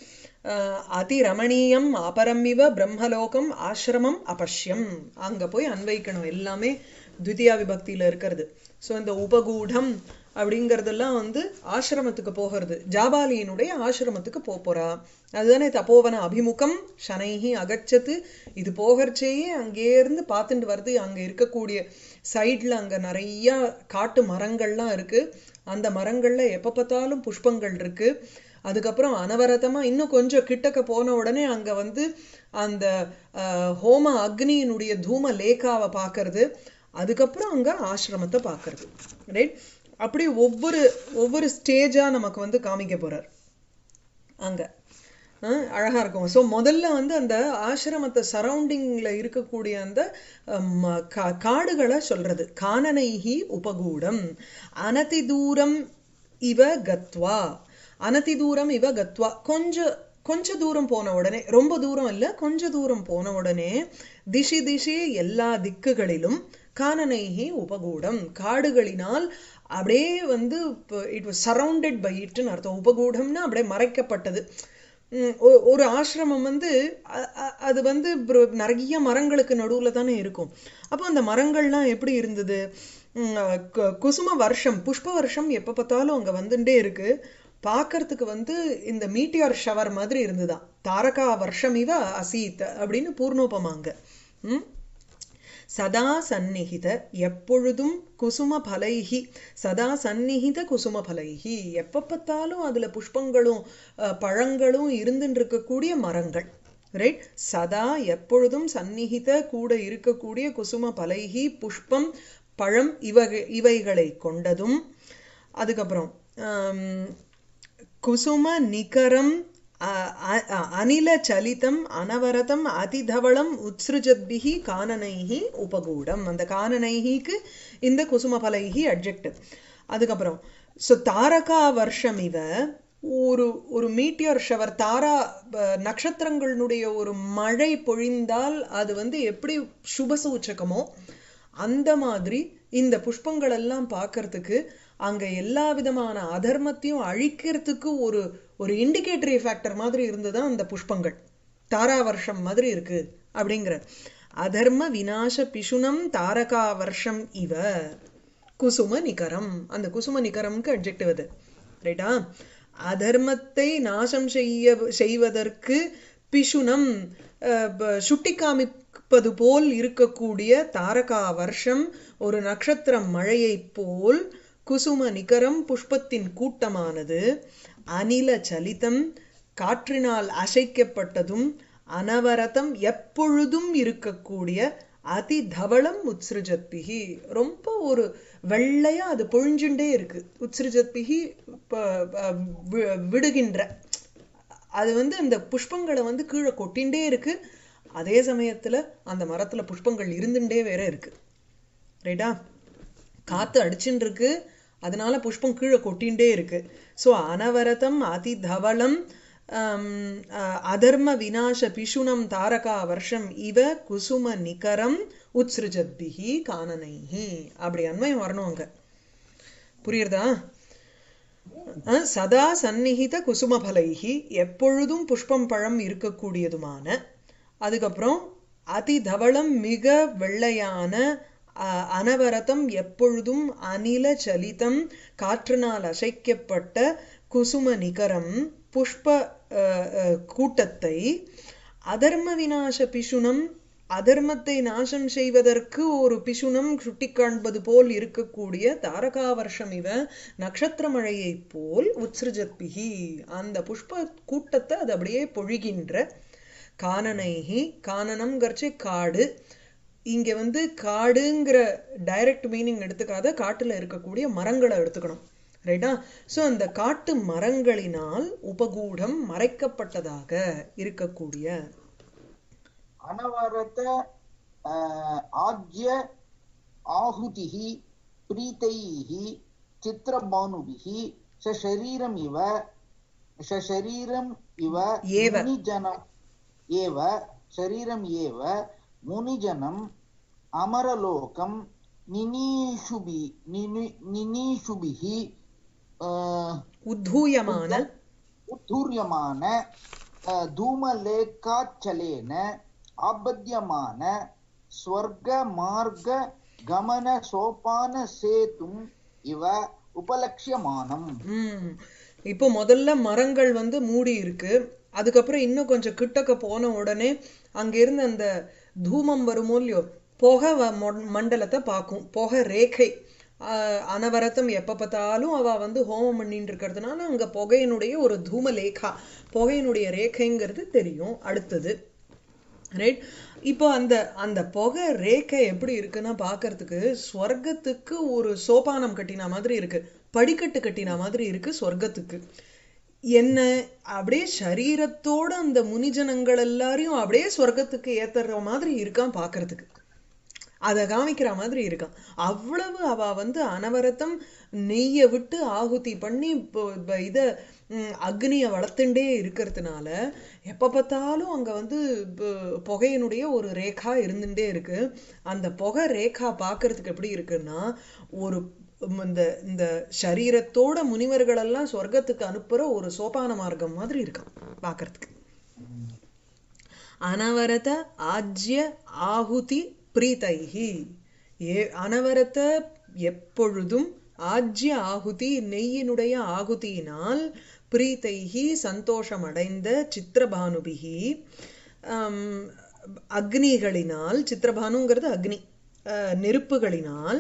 அதி ரமணீயம் அபரமிவ பிரம்மலோகம் ஆசிரமம் அபஷ்யம் அங்க போய் அன்வைக்கணும் எல்லாமே துவிதியா விபக்தியில இருக்கிறது சோ இந்த உபகூடம் அப்படிங்கறதெல்லாம் வந்து ஆசிரமத்துக்கு போகிறது ஜாபாலியினுடைய ஆசிரமத்துக்கு போப் போறா அதுதானே தபோவன அபிமுகம் ஷனைஹி அகச்சத்து இது போகிறச்சேயே அங்கே இருந்து பார்த்துட்டு வருது அங்க இருக்கக்கூடிய சைடுல அங்க நிறைய காட்டு மரங்கள்லாம் இருக்கு அந்த மரங்கள்ல எப்ப பார்த்தாலும் புஷ்பங்கள் இருக்கு அதுக்கப்புறம் அனவரதமா இன்னும் கொஞ்சம் கிட்டக்க போன உடனே அங்க வந்து அந்த ஆஹ், ஹோம அக்னியினுடைய தூம லேகாவை பார்க்கறது அதுக்கப்புறம் அங்க ஆசிரமத்தை பார்க்கறது ரைட் அப்படி ஒவ்வொரு ஒவ்வொரு ஸ்டேஜா நமக்கு வந்து காமிக்க போறார் அங்க அஹ் அழகா இருக்கும் ஸோ முதல்ல வந்து அந்த ஆசிரமத்தை சரௌண்டிங்ல இருக்கக்கூடிய அந்த ஹம், கா- காடுகளை சொல்றது கானனைஹி உபகூடம் அனதி தூரம் இவ கத்வா அனதி தூரம் இவ கத்வா கொஞ்சம் கொஞ்ச தூரம் போன உடனே ரொம்ப தூரம் இல்ல கொஞ்ச தூரம் போன உடனே திஷி திஷி எல்லா திக்குகளிலும் கானனைஹி உபகூடம் காடுகளினால் அப்படியே வந்து இட் வாஸ் சரவுண்டட் பை இட்னு அர்த்தம் உபகூடம்னா அப்படியே மறைக்கப்பட்டது உம் ஒ- ஒரு ஆசிரமம் வந்து அ- அ- அது வந்து bro- நிறைய மரங்களுக்கு நடுவுல தானே இருக்கும் அப்போ அந்த மரங்கள்லாம் எப்படி இருந்தது உம் அஹ் கு- குசும வருஷம் புஷ்ப வருஷம் எப்ப பார்த்தாலும் அங்க வந்துட்டே இருக்கு பார்க்கறதுக்கு வந்து இந்த மீட்டியர் ஷவர் மாதிரி இருந்துதான் தாரகா வருஷம் இவ அசீத் அப்படின்னு பூர்ணோபமாங்க ம் சதா சந்நிகித எப்பொழுதும் குசும பலைகி சதா சந்நிகித குசும பலைகி எப்ப பார்த்தாலும் அதுல புஷ்பங்களும் அஹ், பழங்களும் இருந்துட்டு இருக்கக்கூடிய மரங்கள் ரைட் சதா எப்பொழுதும் சந்நிகித கூட இருக்கக்கூடிய குசும பலைகி புஷ்பம் பழம் இவகை இவைகளை கொண்டதும் அதுக்கப்புறம் ஆம், குசும நிகரம் அ- அ- அ- அனில சலிதம் அனவரதம் அதிதவளம் உத்ஸ்ருஜத்பிஹி கானனைஹி உபகூடம் அந்த கானனைஹிக்கு இந்த குசும பலைஹி அட்ஜெக்டிவ் அதுக்கப்புறம் ஸோ தாரகா வருஷம் இவ ஒரு ஒரு மீட்டியர் ஷவர் தாரா ப- நட்சத்திரங்களுடைய ஒரு மழை பொழிந்தால் அது வந்து எப்படி சுப சூச்சகமோ அந்த மாதிரி இந்த புஷ்பங்கள் எல்லாம் பார்க்கறதுக்கு அங்க எல்லா விதமான அதர்மத்தையும் அழிக்கிறதுக்கு ஒரு ஒரு இண்டிகேட்டரி ஃபேக்டர் மாதிரி இருந்துதான் அந்த புஷ்பங்கள் தாரா வருஷம் மாதிரி இருக்கு அப்படிங்கிற அதர்ம விநாச பிஷுனம் தாரகா வருஷம் இவ குசும நிகரம் அந்த குசும நிகரம்க்கு அட்ஜெக்டிவ் அது ரைட்டா அதர்மத்தை நாசம் செய்ய செய்வதற்கு பிஷுனம் அஹ், ப- சுட்டி காமிப்பது போல் இருக்கக்கூடிய தாரகா வருஷம் ஒரு நட்சத்திரம் மழையைப் போல் குசும நிகரம் புஷ்பத்தின் கூட்டமானது அனில சலிதம் காற்றினால் அசைக்கப்பட்டதும் அனவரதம் எப்பொழுதும் இருக்கக்கூடிய அதி தவளம் உத்ஸ்ருஜத்பிகி ரொம்ப ஒரு வெள்ளையா அது பொழிஞ்சுண்டே இருக்கு உத்ஸ்ருஜத்பிகி ப- ப- வி- விடுகின்ற அது வந்து அந்த புஷ்பங்களை வந்து கீழே கொட்டிண்டே இருக்கு அதே சமயத்துல அந்த மரத்துல புஷ்பங்கள் இருந்துட்டே வேற இருக்கு ரைட்டா காத்து அடிச்சுட்டு இருக்கு அதனால புஷ்பம் கீழே கொட்டிண்டே இருக்கு ஸோ அனவரதம் அதி தவளம் ஆம், அஹ், அதர்ம விநாச பிஷுனம் தாரகா வருஷம் இவ குசும நிகரம் உத்ஸ்ருஜத்பிஹி கானனைஹி அப்படி அன்வயம் வரணும் அங்க புரியுறதா அஹ், சதா சந்நிகித குசும பலைஹி எப்பொழுதும் புஷ்பம் பழம் இருக்கக்கூடியதுமான அதுக்கப்புறம் அதி தவளம் மிக வெள்ளையான அஹ், அனவரதம் எப்பொழுதும் அனில சலிதம் காற்றினால் அசைக்கப்பட்ட குசும நிகரம் புஷ்ப அஹ், அஹ், கூட்டத்தை அதர்ம விநாச பிஷுனம் அதர்மத்தை நாசம் செய்வதற்கு ஒரு பிசுனம் சுட்டி காண்பது போல் இருக்கக்கூடிய தாரகா வருஷம் இவ நட்சத்திர மழையைப் போல் உத்ஸ்ருஜத்பிகி அந்த புஷ்ப கூட்டத்தை அது அப்படியே பொழிகின்ற கானனைஹி கானனம்ங்கிறச்சு காடு இங்க வந்து காடுங்கிற டைரக்ட் மீனிங் எடுத்துக்காத காட்டுல இருக்கக்கூடிய மரங்களை எடுத்துக்கணும் ரைட்டா சோ அந்த காட்டு மரங்களினால் உபகூடம் மறைக்கப்பட்டதாக இருக்கக்கூடிய अनवरत अ, आज्य आहुतिः प्रीतैः चित्रभानुभिः सशरीरम् इव सशरीरम् इव एव। मुनिजनम् एव शरीरम् एव मुनिजनम् अमरलोकं निनीषुभि निनि निनीषुभिः अ, உத்தூயமான उद्धूर्यमान अ, धूमलेखाचलेन आबध्यमान स्वर्गमार्ग गमन सोपान सेतुम् इव उपलक्ष्यमानम् ம் இப்போ முதல்ல மரங்கள் வந்து மூடி இருக்கு அதுக்கப்புறம் இன்னும் கொஞ்சம் கிட்டக்க போன உடனே அங்க இருந்து அந்த தூமம் வருமோ இல்லையோ புகை வ- மொ- மண்டலத்தை பார்க்கும் புகை ரேகை ஆஹ் அனவரத்தம் எப்ப பார்த்தாலும் அவ வந்து ஹோமம் பண்ணிட்டு இருக்கிறதுனால அங்க புகையினுடைய ஒரு தூம லேகா புகையினுடைய ரேகைங்கிறது தெரியும் அடுத்தது ரைட் இப்போ அந்த அந்த புகை ரேகை எப்படி இருக்குன்னா பார்க்கிறதுக்கு ஸ்வர்க்கத்துக்கு ஒரு சோபானம் கட்டின மாதிரி இருக்கு படிக்கட்டு கட்டின மாதிரி இருக்கு சொர்க்கத்துக்கு என்ன அப்படியே சரீரத்தோட அந்த முனிஜனங்கள் எல்லாரையும் அப்படியே சொர்க்கத்துக்கு ஏத்துற மாதிரி இருக்கான் பார்க்கிறதுக்கு அதை காமிக்கிற மாதிரி இருக்கான் அவ்வளவு அவ வந்து அனவரத்தம் நெய்ய விட்டு ஆகுதி பண்ணி இப்போ இப்ப இத ம், அக்னிய வளர்த்துண்டே இருக்கிறதுனால எப்ப பார்த்தாலும் அங்க வந்து ப- புகையினுடைய ஒரு ரேகா இருந்துட்டே இருக்கு அந்த புகை ரேகா பார்க்கிறதுக்கு எப்படி இருக்குன்னா ஒரு ம், இந்த இந்த சரீரத்தோட முனிவர்கள் எல்லாம் சொர்க்கத்துக்கு அனுப்புற ஒரு சோபான மார்க்கம் மாதிரி இருக்கான் பார்க்கிறதுக்கு அனவரத ஆஜ்ய ஆகுதி பிரீதைஹி ஏ அனவரத எப்பொழுதும் ஆஜ்ய ஆகுதி நெய்யினுடைய ஆகுதியினால் பிரீத்தைஹி சந்தோஷமடைந்த சித்திரபானுபிகி ஆம், அக்னிகளினால் சித்திரபானுங்கிறது அக்னி அஹ், நெருப்புகளினால்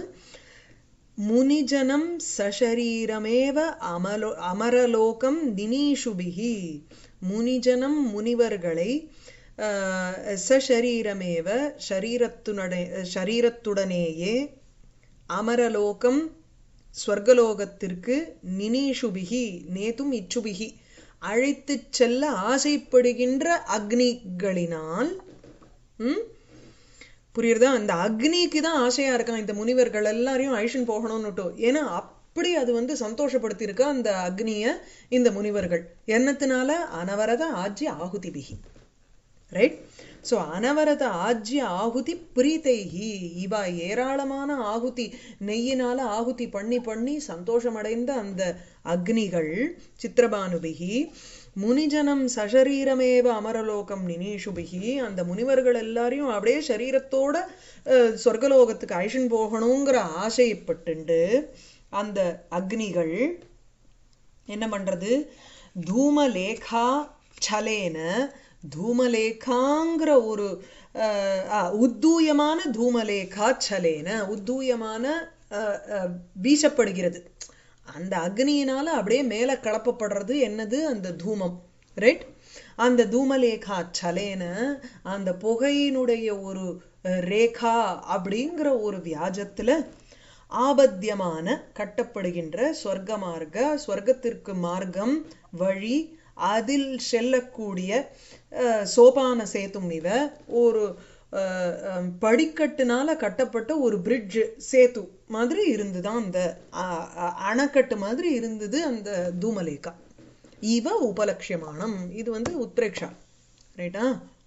முனிஜனம் சஷரீரமேவ அமலோ அமரலோகம் தினீஷுபிகி முனிஜனம் முனிவர்களை ஆஹ், சஷரீரமேவ ஷரீரத்துடனே ஷரீரத்துடனேயே அமரலோகம் ஸ்வர்கலோகத்திற்கு நினீஷுபிகி நேத்தும் இச்சுபிகி அழைத்துச் செல்ல ஆசைப்படுகின்ற அக்னிகளினால் ம் புரியுறதா அந்த அக்னிக்கு தான் ஆசையா இருக்கான் இந்த முனிவர்கள் எல்லாரையும் அழிச்சுன்னு போகணும்னுட்டோ ஏன்னா அப்படி அது வந்து சந்தோஷப்படுத்தியிருக்க அந்த அக்னிய இந்த முனிவர்கள் என்னத்தினால அனவரத ஆஜ்ய ஆகுதி பிகி ரைட் ஸோ அனவரத ஆஜ்ய ஆகுதி பிரீத்தைஹி இவா ஏராளமான ஆகுதி நெய்யினால ஆகுதி பண்ணி பண்ணி சந்தோஷமடைந்த அந்த அக்னிகள் சித்திரபானுபிகி முனிஜனம் சஷரீரமேவ அமரலோகம் நினீஷுபிகி அந்த முனிவர்கள் எல்லாரையும் அப்படியே சரீரத்தோட அஹ், சொர்க்கலோகத்துக்கு அழிச்சுன்னு போகணுங்கிற ஆசைப்பட்டுண்டு அந்த அக்னிகள் என்ன பண்றது தூமலேகா சலேன தூமலேகாங்கிற ஒரு அஹ், அஹ், உத்தூயமான தூமலேகா சலேன உத்தூயமான அஹ், அஹ், வீசப்படுகிறது அந்த அக்னியினால அப்படியே மேல கலப்பப்படுறது என்னது அந்த தூமம் ரைட் அந்த தூமலேகா சலேன அந்த புகையினுடைய ஒரு அஹ், ரேகா அப்படிங்கிற ஒரு வியாஜத்துல ஆபத்தியமான கட்டப்படுகின்ற சொர்க்க மார்க்க சொர்க்கத்திற்கு மார்க்கம் வழி அதில் செல்லக்கூடிய அஹ், சோபான சேத்தும் இவ ஒரு அஹ், அஹ், படிக்கட்டுனால கட்டப்பட்ட ஒரு பிரிட்ஜ் சேத்து மாதிரி இருந்துதான் அந்த அஹ், அஹ், அணைக்கட்டு மாதிரி இருந்தது அந்த தூமலேகா இவ உபலட்சியமானம் இது வந்து உத்பிரேக்ஷா ரைட்டா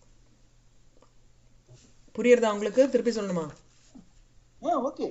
புரியுறதா உங்களுக்கு திருப்பி சொல்லணுமா ஓகே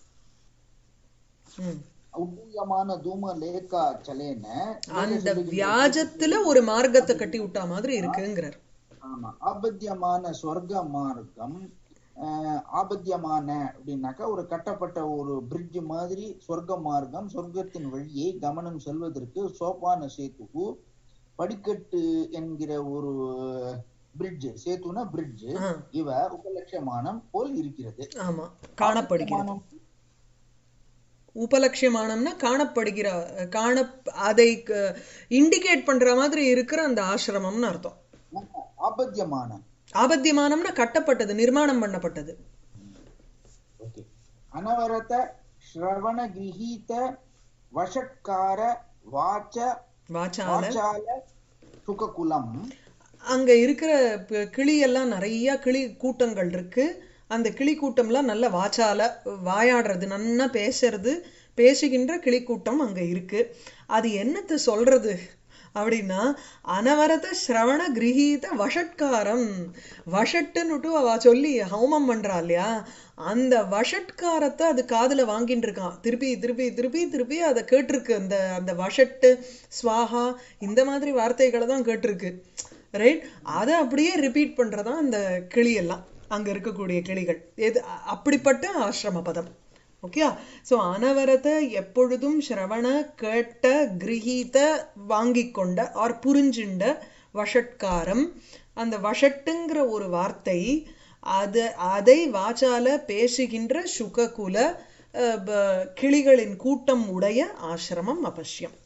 ம் உபூயமான தூம லேகா சலேன அந்த வியாஜத்துல ஒரு மார்க்கத்தை கட்டி விட்டா மாதிரி இருக்குங்கிறார் ஆமா ஆபத்தியமான சொர்க்க மார்க்கம் ஆஹ், ஆபத்தியமான அப்படின்னாக்கா ஒரு கட்டப்பட்ட ஒரு பிரிட்ஜ் மாதிரி சொர்க்க மார்க்கம் சொர்க்கத்தின் வழியே கமனம் செல்வதற்கு சோபான சேத்துகு படிக்கட்டு என்கிற ஒரு பிரிட்ஜ் சேத்துனா பிரிட்ஜ் ஆ, இவ உபலட்சமானம் போல் இருக்கிறது ஆமா காணப்படுகிறது ஆபத்தியமானம் உபலட்சியமானம்னா காணப்படுகிற காண அதை இண்டிகேட் பண்ற மாதிரி இருக்கிற அந்த ஆசிரமம்னு அர்த்தம் ஆபத்தியமான ஆபத்தியமானம்னா கட்டப்பட்டது நிர்மாணம் பண்ணப்பட்டது ஓகே அனவரத ஸ்ரவண கிரகீத வஷட்கார வாச்ச வாச்சால வாச்சால சுககுலம் அங்க இருக்கிற ப- கிளி எல்லாம் நிறைய கிளி கூட்டங்கள் இருக்கு அந்த கிளி கூட்டம்லாம் நல்ல வாச்சால வாயாடுறது நன்னா பேசுறது பேசுகின்ற கிளி கூட்டம் அங்க இருக்கு அது என்னத்த சொல்றது அப்படின்னா அனவரத ஸ்ரவண கிரகீத வஷட்காரம் வஷட்டுன்னுட்டு அவ சொல்லி ஹோமம் பண்றா இல்லையா அந்த வஷட்காரத்தை அது காதுல வாங்கிட்டு இருக்கான் திருப்பி திருப்பி திருப்பி திருப்பி அதை கேட்டிருக்கு அந்த அந்த வஷட்டு ஸ்வாஹா இந்த மாதிரி வார்த்தைகளை தான் கேட்டிருக்கு ரைட் அதை அப்படியே ரிப்பீட் பண்றதா அந்த கிளி எல்லாம் அங்க இருக்கக்கூடிய கிளிகள் எது அ- அப்படிப்பட்ட ஆசிரம பதம் ஓகே ஸோ அனவரத எப்பொழுதும் ஸ்ரவண கேட்ட கிரகீத வாங்கிக் கொண்ட ஆர் புரிஞ்சுண்ட வஷட்காரம் அந்த வஷட்டுங்கிற ஒரு வார்த்தை அது அதை வாச்சால பேசுகின்ற சுககுல அஹ், ப- கிளிகளின் கூட்டம் உடைய ஆசிரமம் அபஷ்யம்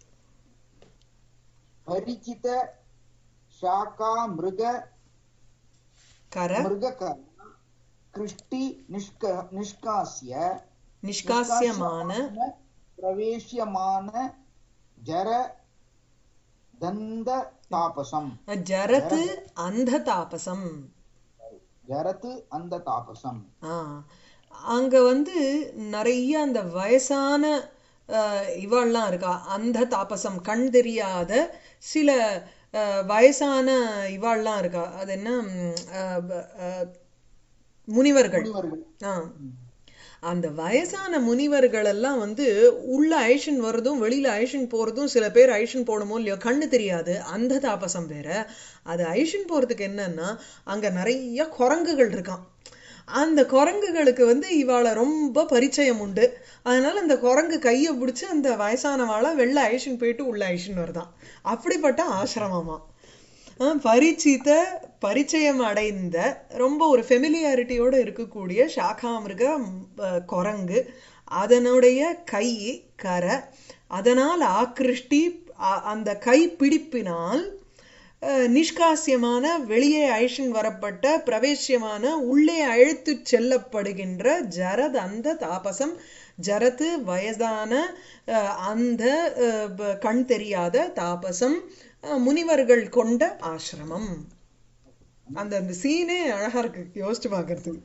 பரிச்சித சாக்கா மிருக கர மிருக கிருஷ்டி நிஷ்க நிஷ்காசிய நிஷ்காசியமான பிரவேசியமான ஜர தந்த தாபசம் ஜரத்து அந்த தாபசம் ஜரத்து அந்த தாபசம் ஆ அங்க வந்து நிறைய அந்த வயசான அஹ், இவாள்லாம் இருக்கா அந்த தாபசம் கண் தெரியாத சில அஹ், வயசான இவாள்லாம் இருக்கா அது என்ன ம், அஹ், ப- அஹ், முனிவர்கள் முனிவர்கள் ஆ அந்த வயசான முனிவர்கள் எல்லாம் வந்து உள்ள ஐஷன் வருதும் வெளியில ஐஷன் போறதும் சில பேர் ஐஷன் போடணுமோ இல்லையோ கண்ணு தெரியாது அந்த தாபசம் வேற அது ஐஷன் போறதுக்கு என்னன்னா அங்க நிறைய குரங்குகள் இருக்கான் அந்த குரங்குகளுக்கு வந்து இவாளை ரொம்ப பரிச்சயம் உண்டு அதனால அந்த குரங்கு கையை பிடிச்சி அந்த வயசானவாளை வெளில அழிச்சுன்னு போயிட்டு உள்ள அழிச்சுன்னு வருதான் அப்படிப்பட்ட ஆசிரமமா ஆஹ் பரிச்சித பரிச்சயம் அடைந்த ரொம்ப ஒரு ஃபெமிலியாரிட்டியோட இருக்கக்கூடிய சாகாமிருக அஹ், குரங்கு அதனுடைய கை கரை அதனால் ஆக்கிருஷ்டி அ- அந்த கை பிடிப்பினால் அஹ், நிஷ்காசியமான வெளியே அழிச்சின் வரப்பட்ட பிரவேசியமான உள்ளே அழைத்துச் செல்லப்படுகின்ற ஜரத் அந்த தாபசம் ஜரத்து வயதான அஹ், அந்த அஹ், ப- கண் தெரியாத தாபசம் அஹ், முனிவர்கள் கொண்ட ஆசிரமம் அந்த அந்த சீனே அழகா இருக்கு யோசிச்சு பார்க்கிறதுக்கு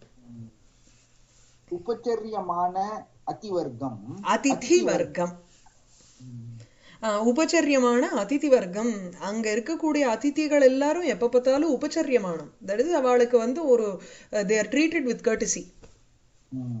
உபச்சரியமான அதிவர்க்கம் அதிதி வர்க்கம் ஆஹ் உபச்சரியமான அதிதி வர்க்கம் அங்க இருக்கக்கூடிய அதிதிகள் எல்லாரும் எப்ப பார்த்தாலும் உபச்சரியமானம் தட் இஸ் அவளுக்கு வந்து ஒரு they are treated with courtesy hmm.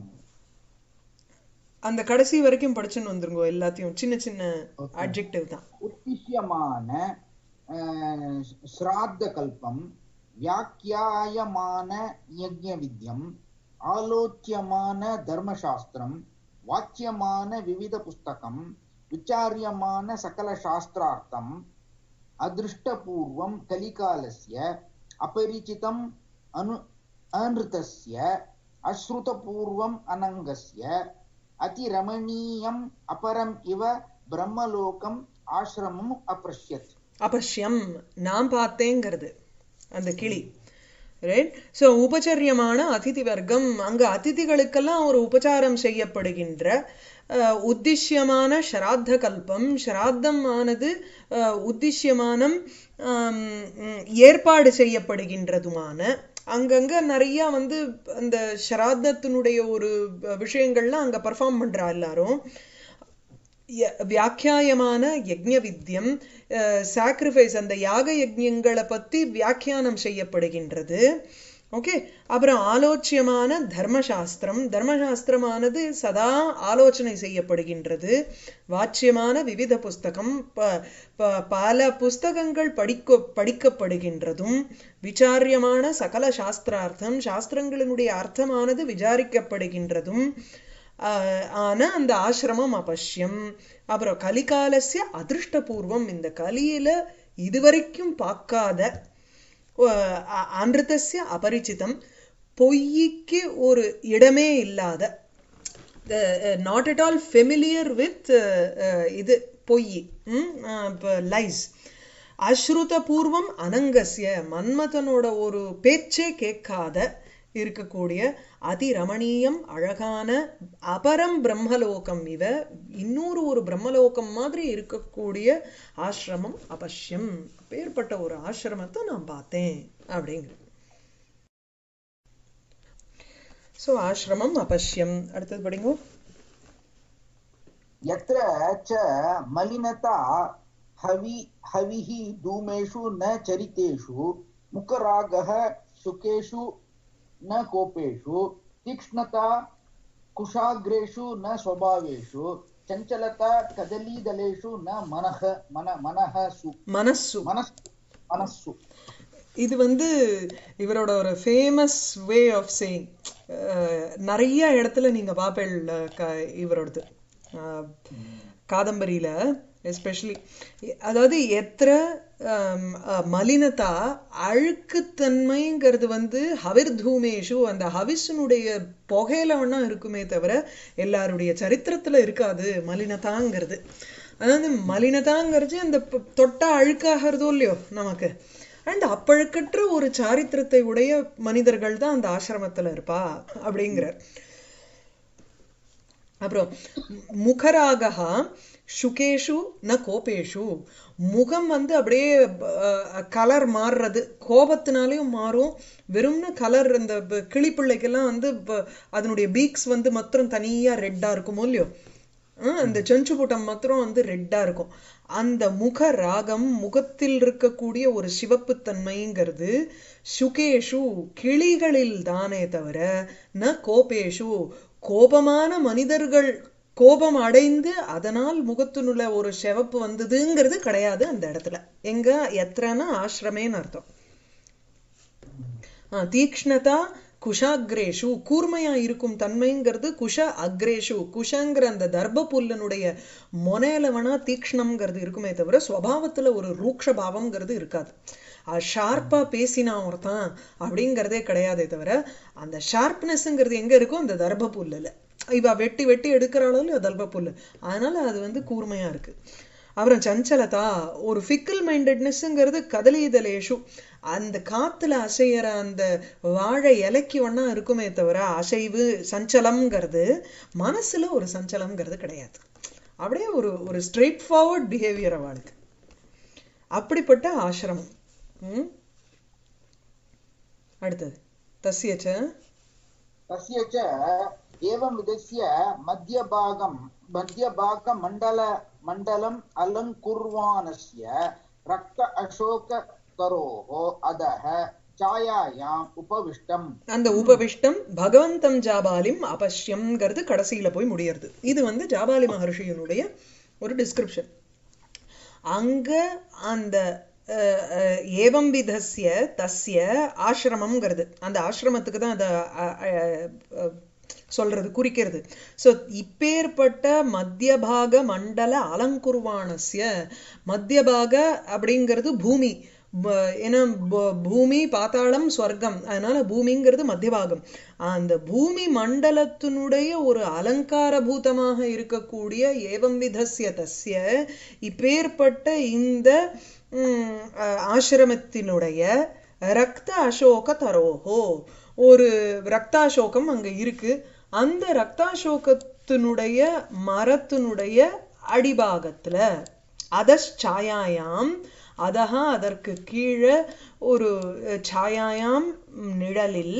அந்த கடைசி வரைக்கும் படிச்சுன்னு வந்துருங்க எல்லாத்தையும் சின்ன சின்ன அட்ஜெக்டிவ் தான் உத்திஷ்யமான அஹ், ஸ்ராத்த கல்பம் வியாக்கியாயமான யஜ்ஞ வித்யம் ஆலோச்சியமான தர்மசாஸ்திரம் வாச்சியமான விவித புஸ்தகம் விசாரியமான சகல சாஸ்திரார்த்தம் அதிருஷ்டபூர்வம் கலிகாலஸ்ய அபரிச்சிதம் அனு அனிருத்தஸ்ய அஸ்ருதபூர்வம் அனங்கஸ்ய அதிரமணீயம் அபரம் இவ பிரம்மலோகம் ஆசிரமம் அப்ரஷ்யத் அபஷ்யம் நான் பார்த்தேங்கிறது அந்த கிளி ரைட் ஸோ உபச்சரியமான அதிதி வர்க்கம் அங்க அதிதிகளுக்கெல்லாம் ஒரு உபச்சாரம் செய்யப்படுகின்ற அஹ், உத்திஷ்யமான ஸ்ராத்த கல்பம் ஸ்ராத்தம் ஆனது அஹ், உத்திஷ்யமானம் ஆம், ம், ஏற்பாடு செய்யப்படுகின்றதுமான அங்கங்க நிறைய வந்து அந்த ஸ்ராத்தத்தினுடைய ஒரு விஷயங்கள்லாம் அங்க பர்ஃபார்ம் பண்றா எல்லாரும் ய- வியாக்கியாயமான யஜ்ஞ வித்யம் சாக்ரிஃபைஸ் அந்த யாக யஜ்ஞங்களை பத்தி வியாக்கியானம் செய்யப்படுகின்றது ஓகே அப்புறம் ஆலோச்சியமான தர்மசாஸ்திரம் தர்மசாஸ்திரமானது சதா ஆலோசனை செய்யப்படுகின்றது வாச்சியமான விவித புஸ்தகம் ப- ப- பல புஸ்தகங்கள் படிக்க படிக்கப்படுகின்றதும் விசாரியமான சகல சாஸ்திரார்த்தம் சாஸ்திரங்களினுடைய அர்த்தமானது விசாரிக்கப்படுகின்றதும் ஆஹ் ஆன அந்த ஆசிரமம் அபஷ்யம் அப்புறம் கலிகாலசிய அதிருஷ்டபூர்வம் இந்த கலியில இதுவரைக்கும் பார்க்காத அன்றிதஸ்ய அபரிச்சிதம் பொய்க்கு ஒரு இடமே இல்லாத not at all familiar with இது பொய் லைஸ் அஸ்ருத பூர்வம் அனங்கஸ்ய மன்மதனோட ஒரு பேச்சே கேட்காத இருக்கக்கூடிய அதிரமணீயம் அழகான அபரம் பிரம்மலோகம் இவ இன்னொரு ஒரு பிரம்மலோகம் மாதிரி இருக்கக்கூடிய ஆசிரமம் அபஷ்யம் பேர்பட்ட ஒரு ஆசிரமத்தை நான் பார்த்தேன் அப்படிங்கிறது ஸோ ஆசிரமம் அபஷ்யம் அடுத்தது படிங்கோ यत्र च मलिनता हवि हविः धूमेषु न चरितेषु मुखरागः सुखेषु न कोपेषु तीक्ष्णता कुशाग्रेषु न स्वभावेषु चञ्चलता कदलीदलेषु न मनः मन मनःसु மனசு मनस् मनस्सु இது வந்து இவரோட ஒரு ஃபேமஸ் வே ஆஃப் சேயிங் நிறைய இடத்துல நீங்க பாப்பேள் க இவரோடது அஹ், காதம்பரியில எஸ்பெஷலி அதாவது எத்திர ஆம், அஹ், மலினதா அழுக்குத்தன்மைங்கிறது வந்து ஹவிர் தூமேஷு அந்த ஹவிஸினுடைய புகையில வேணா இருக்குமே தவிர எல்லாருடைய சரித்திரத்துல இருக்காது மலினதாங்கிறது அதாவது மலினதாங்கிறது அந்த ப- தொட்டா அழுக்காகிறதோ இல்லையோ நமக்கு அண்ட் அப்பழுக்கற்ற ஒரு சாரித்திரத்தை உடைய மனிதர்கள் தான் அந்த ஆசிரமத்துல இருப்பா அப்படிங்கிறார் அப்புறம் முகராகா சுகேஷு ந கோபேஷு முகம் வந்து அப்படியே கலர் மாறுறது கோபத்தினாலையும் மாறும் வெறும்னு கலர் இந்த ப- கிளிப்பிள்ளைக்கெல்லாம் வந்து ப- அதனுடைய பீக்ஸ் வந்து மாத்திரம் தனியா ரெட்டா இருக்குமோ இல்லையோ ஆஹ் அந்த செஞ்சுபுட்டம் மாத்திரம் வந்து ரெட்டா இருக்கும் அந்த முக ராகம் முகத்தில் இருக்கக்கூடிய ஒரு சிவப்புத்தன்மைங்கிறது சுகேஷு கிளிகளில் தானே தவிர ந கோபேஷு கோபமான மனிதர்கள் கோபம் அடைந்து அதனால் முகத்தினுள்ள ஒரு சிவப்பு வந்ததுங்கிறது கிடையாது அந்த இடத்துல எங்க எத்தனைனா ஆசிரமேன்னு அர்த்தம் ஆ, தீக்ஷ்ணதா குஷாக்ரேஷு கூர்மையா இருக்கும் தன்மைங்கிறது குஷ அக்ரேஷு குஷங்கிற அந்த தர்ப புல்லனுடைய மொனையில வேணா தீக்ஷ்ணம்ங்கிறது இருக்குமே தவிர ஸ்வபாவத்துல ஒரு ரூக்ஷ பாவம்ங்கிறது இருக்காது ஷார்ப்பா பேசினா ஒருத்தன் அப்படிங்கிறதே கிடையாதே தவிர அந்த ஷார்ப்னஸ்ங்கிறது எங்க இருக்கும் அந்த தர்ப புல்லுல இவ வெட்டி வெட்டி எடுக்கிற அளவுல தர்ப புல்லு அதனால அது வந்து கூர்மையா இருக்கு அப்புறம் சஞ்சலதா ஒரு ஃபிக்கல் மைண்டட்னஸ்ங்கிறது கதலீதலேஷு அந்த காத்துல அசையற அந்த வாழை இலைக்கு ஒண்ணா இருக்குமே தவிர அசைவு சஞ்சலம்ங்கிறது மனசுல ஒரு சஞ்சலம்ங்கிறது கிடையாது அப்படியே ஒரு ஒரு ஸ்ட்ரெயிட் ஃபார்வர்ட் பிஹேவியர் அவளுக்கு அப்படிப்பட்ட ஆசிரமம் ம் அடுத்தது தஸ்யச்ச तस्य च एवं विधस्य मध्यभागं मध्यभागमण्डल मण्डलम् अलङ्कुर्वाणस्य रक्त अशोकतरोः अधः छायायाम् उपविष्टम् அந்த உபவிஷ்டம் பகவந்தம் ஜாபாலிம் அபஷ்யம்ங்கிறது கடைசியில போய் முடியறது இது வந்து ஜாபாலி மகர்ஷியினுடைய ஒரு டிஸ்கிரிப்ஷன் அங்க அந்த அஹ், அஹ், ஏவம் விதஸ்ய தஸ்ய ஆசிரமம்ங்கிறது அந்த ஆசிரமத்துக்கு தான் அதை அஹ், அஹ், அஹ், சொல்றது குறிக்கிறது சோ இப்பேற்பட்ட மத்தியபாக மண்டல அலங்குர்வாணஸ்ய மத்தியபாக அப்படிங்கிறது பூமி ப- ஏன்னா ப- பூமி பாதாளம் ஸ்வர்க்கம் அதனால பூமிங்கிறது மத்தியபாகம் அந்த பூமி மண்டலத்தினுடைய ஒரு அலங்காரபூதமாக இருக்கக்கூடிய ஏவம் விதஸ்ய தஸ்ய இப்பேற்பட்ட இந்த ம், அஹ், ஆசிரமத்தினுடைய ரக்த அசோக தரோஹோ ஒரு ரக்தாசோகம் அங்க இருக்கு அந்த ரக்தாசோகத்தினுடைய மரத்தினுடைய அடிபாகத்துல அதச்சாயாயாம் அதஹா அதற்கு கீழே ஒரு அஹ், சாயாயாம் நிழலில்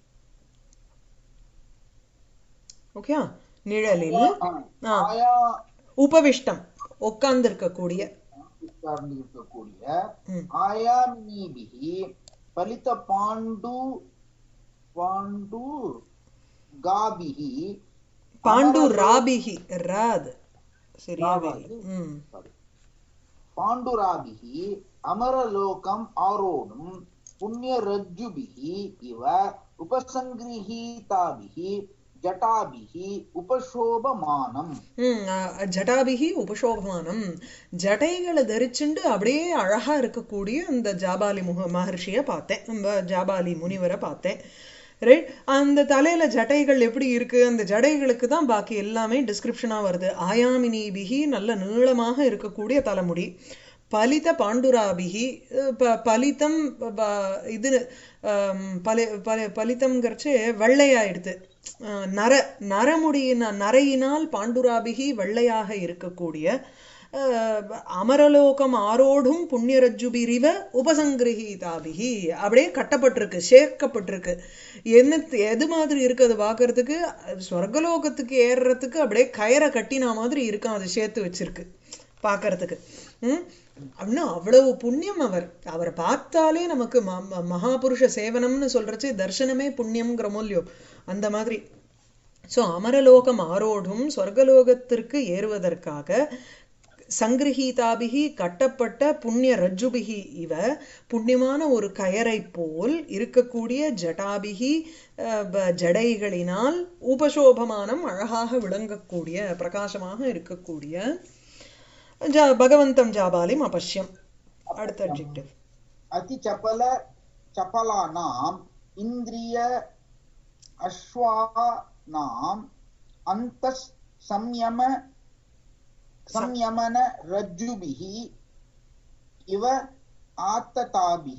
ஓகே நிழலில் ஆ, छाया உபவிஷ்டம் உட்கார்ந்திருக்கக்கூடிய உட்கார்ந்து இருக்கக்கூடிய ம். ஆயாமினிபிகி பலித பாண்டு பாண்டு காபிகி பாண்டு ராபிகி ராத் சரியாவே இல்லை. ம் பாண்டுராபிகி அமரலோகம் ஆரோடும் புண்ணியரஜ்ஜுபிகி இவ உபசங்கிரகீதாபிகி ஜட்டாபிகி உபசோபமானம் ம், அ, ஜடாபிகி உபசோபமானம் ஜடைகளை தரிச்சுண்டு அப்படியே அழகா இருக்கக்கூடிய அந்த ஜாபாலி முக மகர்ஷிய பார்த்தேன் நம்ம ஜாபாலி முனிவரை பார்த்தேன் ரைட் அந்த தலையில ஜடைகள் எப்படி இருக்கு அந்த ஜடைகளுக்கு தான் பாக்கி எல்லாமே டிஸ்கிரிப்ஷனா வருது ஆயாமினிபிகி நல்ல நீளமாக இருக்கக்கூடிய தலைமுடி பலித பாண்டுராபிகி அஹ் ப- பலிதம் ப- இது ஆம், பலி பலி பலிதம்ங்கிறச்சு வெள்ளையாயிடுது அஹ் நர நரமுடியின நரையினால் பாண்டுராபிகி வெள்ளையாக இருக்கக்கூடிய அஹ், அமரலோகம் ஆரோடும் புண்ணியரஜ்ஜுபிரிவ உபசங்கிரகீதாபிகி அப்படியே கட்டப்பட்டிருக்கு சேர்க்கப்பட்டிருக்கு என்ன எது மாதிரி இருக்கு அது பார்க்கறதுக்கு ஸ்வர்கலோகத்துக்கு ஏறுறதுக்கு அப்படியே கயிறை கட்டின மாதிரி இருக்கும் அது சேர்த்து வச்சிருக்கு பார்க்கறதுக்கு ம் அப்படின்னா அவ்வளவு புண்ணியம் அவர் அவரை பார்த்தாலே நமக்கு ம- ம- மகாபுருஷ சேவனம்னு சொல்றச்சு தர்சனமே புண்ணியம்ங்கிற மூலியம் அந்த மாதிரி சோ அமரலோகம் ஆரோடும் சொர்க்கலோகத்திற்கு ஏறுவதற்காக சங்கிரகீதாபிகி கட்டப்பட்ட புண்ணிய ரஜ்ஜுபிகி இவ புண்ணியமான ஒரு கயரை போல் இருக்கக்கூடிய ஜடாபிகி அஹ், ப- ஜடைகளினால் உபசோபமானம் அழகாக விளங்கக்கூடிய பிரகாசமாக இருக்கக்கூடிய ஜ- பகவந்தம் ஜாபாலிம் அபஷ்யம் அடுத்த அட்ஜெக்டிவ் அதி சபல சபலானாம் இந்திரிய அஸ்வானாம் அந்த சம்யம संयमन रज्जुभिः इव आतताभिः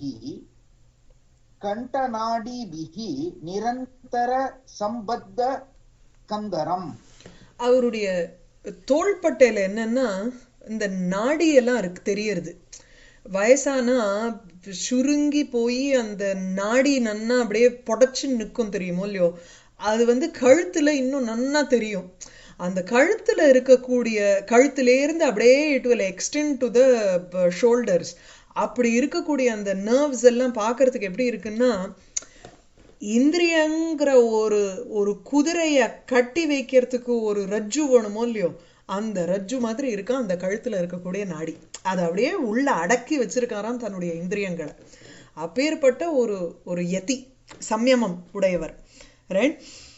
कण्ठनाडीभिः निरन्तर सम्बद्ध கந்தரம் அவருடைய தோள்பட்டையில என்னன்னா இந்த நாடி எல்லாம் இருக்கு தெரியறது வயசானா சுருங்கி போய் அந்த நாடி நன்னா அப்படியே புடைச்சு நிக்கும் தெரியுமோ இல்லையோ அது வந்து கழுத்துல இன்னும் நன்னா தெரியும் அந்த கழுத்துல இருக்கக்கூடிய கழுத்துல இருந்து அப்படியே it will extend to the shoulders அப்படி இருக்கக்கூடிய அந்த நர்வ்ஸ் எல்லாம் பார்க்கிறதுக்கு எப்படி இருக்குன்னா இந்திரியங்கிற ஒரு ஒரு குதிரைய கட்டி வைக்கிறதுக்கு ஒரு ரஜ்ஜு வேணுமோ இல்லையோ அந்த ரஜ்ஜு மாதிரி இருக்கா அந்த கழுத்துல இருக்கக்கூடிய நாடி அதை அப்படியே உள்ள அடக்கி வச்சிருக்காராம் தன்னுடைய இந்திரியங்களை அப்பேற்பட்ட ஒரு ஒரு யதி சம்யமம் உடையவர் ரைட்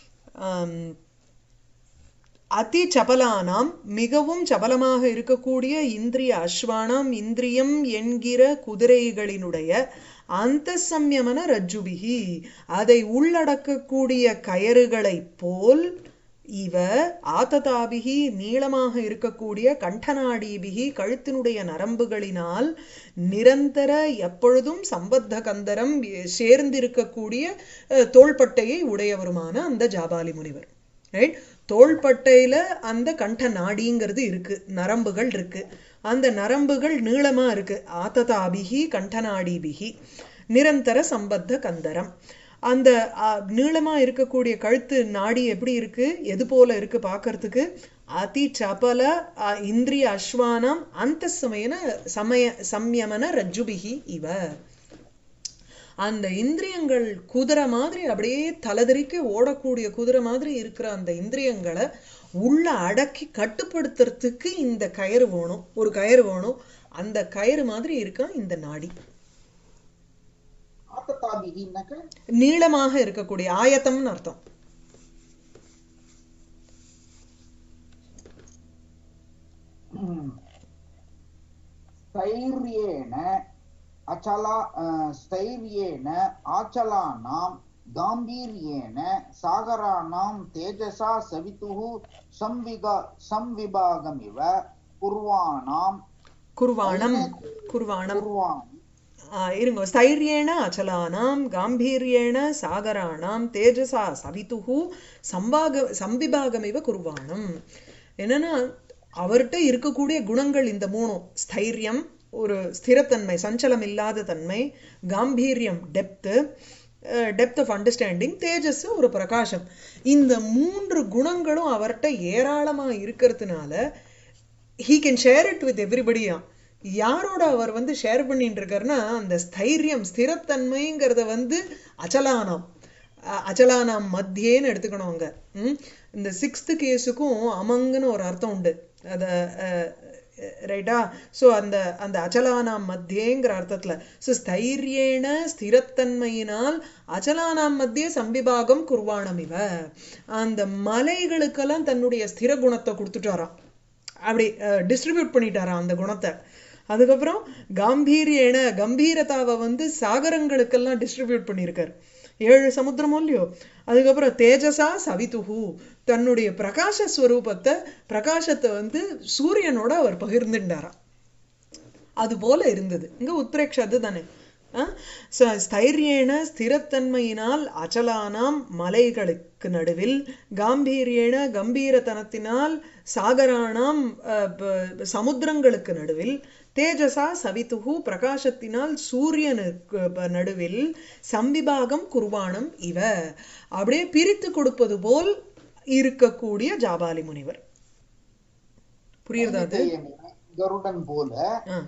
அதி சபலானாம் மிகவும் சபலமாக இருக்கக்கூடிய இந்திரிய அஸ்வானாம் இந்திரியம் என்கிற குதிரைகளினுடைய அந்த சம்யமன ரஜ்ஜுபிகி அதை உள்ளடக்கக்கூடிய கயறுகளைப் போல் இவ ஆததாபிகி நீளமாக இருக்கக்கூடிய கண்டநாடிபிகி கழுத்தினுடைய நரம்புகளினால் நிரந்தர எப்பொழுதும் சம்பத்த கந்தரம் சேர்ந்திருக்கக்கூடிய அஹ், தோள்பட்டையை உடையவருமான அந்த ஜாபாலி முனிவர் ரைட் தோள்பட்டையில அந்த கண்ட நாடிங்கிறது இருக்கு நரம்புகள் இருக்கு அந்த நரம்புகள் நீளமா இருக்கு ஆததாபிகி கண்டநாடிபிகி நிரந்தர சம்பத்த கந்தரம் அந்த அ, நீளமா இருக்கக்கூடிய கழுத்து நாடி எப்படி இருக்கு எது போல இருக்கு பார்க்கறதுக்கு அதி சபல அ, இந்திரிய அஸ்வானம் அந்த சமயன சமய சம்யமன ரஜ்ஜுபிகி இவ அந்த இந்திரியங்கள் குதிரை மாதிரி அப்படியே தலதறிக்க ஓடக்கூடிய குதிரை மாதிரி இருக்கிற அந்த இந்திரியங்களை உள்ள அடக்கி கட்டுப்படுத்துறதுக்கு இந்த கயிறு வேணும் ஒரு கயிறு வேணும் அந்த கயிறு மாதிரி இருக்கா இந்த நாடி ஆத்தத்தாபிகின்னாக்க நீளமாக இருக்கக்கூடிய ஆயத்தம்னு அர்த்தம் स्थैर्येण अचला अ, स्थैर्येण आचलानां गाम्भीर्येण सागराणां तेजसा सवितुः संविगा संविभागमिव कुर्वाणां குர்வாணம் குர்வாணம் कुर्वाणं ஆ, இருங்க ஸ்தைரியேன அச்சலானாம் காம்பீரியேன சாகராணாம் தேஜசா சவிதுகு சம்பாக சம்பிபாகமிவ குர்வாணம் என்னன்னா அவர்கிட்ட இருக்கக்கூடிய குணங்கள் இந்த மூணும் ஸ்தைரியம் ஒரு ஸ்திரத்தன்மை சஞ்சலம் இல்லாத தன்மை காம்பீரியம் டெப்த்து டெப்த் ஆஃப் அண்டர்ஸ்டாண்டிங் தேஜஸ் ஒரு பிரகாசம் இந்த மூன்று குணங்களும் அவர்கிட்ட ஏராளமா இருக்கிறதுனால he can share it with எவ்ரிபடியா யாரோட அவர் வந்து ஷேர் பண்ணிட்டு இருக்காருன்னா அந்த ஸ்தைரியம் ஸ்திரத்தன்மைங்கிறத வந்து அச்சலானாம் அ- அச்சலானாம் மத்தியேன்னு எடுத்துக்கணும் அங்க ம்? இந்த சிக்ஸ்த் கேஸுக்கும் அமங்குன்னு ஒரு அர்த்தம் உண்டு அத ரைட்டா ஸோ அந்த அந்த அச்சலானாம் மத்தியேங்கிற அர்த்தத்துல ஸோ ஸ்தைரியேன ஸ்திரத்தன்மையினால் அச்சலானாம் மத்திய சம்பிபாகம் குர்வாணம் இவ அந்த மலைகளுக்கெல்லாம் தன்னுடைய ஸ்திர குணத்தை கொடுத்துட்டாராம் அப்படி டிஸ்ட்ரிபியூட் பண்ணிட்டாராம் அந்த குணத்தை அதுக்கப்புறம் காம்பீரியேன கம்பீரதாவை வந்து சாகரங்களுக்கெல்லாம் டிஸ்ட்ரிபியூட் பண்ணியிருக்கார் ஏழு சமுத்திரமோ இல்லையோ அதுக்கப்புறம் தேஜசா சவிதுஹு தன்னுடைய பிரகாச ஸ்வரூபத்தை பிரகாசத்தை வந்து சூரியனோட அவர் பகிர்ந்துட்டாராம் அது போல இருந்தது இங்க உத்ரேக்ஷ அதுதானே ஆ? ச- ஸ்தைரியேன ஸ்திரத்தன்மையினால் அச்சலானாம் மலைகளுக்கு நடுவில் காம்பீரியேன கம்பீரத்தனத்தினால் சாகரானாம் அஹ், ப- சமுத்திரங்களுக்கு நடுவில் தேஜசா சவிதுகு பிரகாசத்தினால் சூரியனுக்கு ப- நடுவில் சம்பிபாகம் குர்வாணம் இவ அப்படியே பிரித்து கொடுப்பது போல் இருக்கக்கூடிய ஜாபாலி முனிவர் புரியுறதா அது கைங்கேயமிவ கருடன் போல ஆ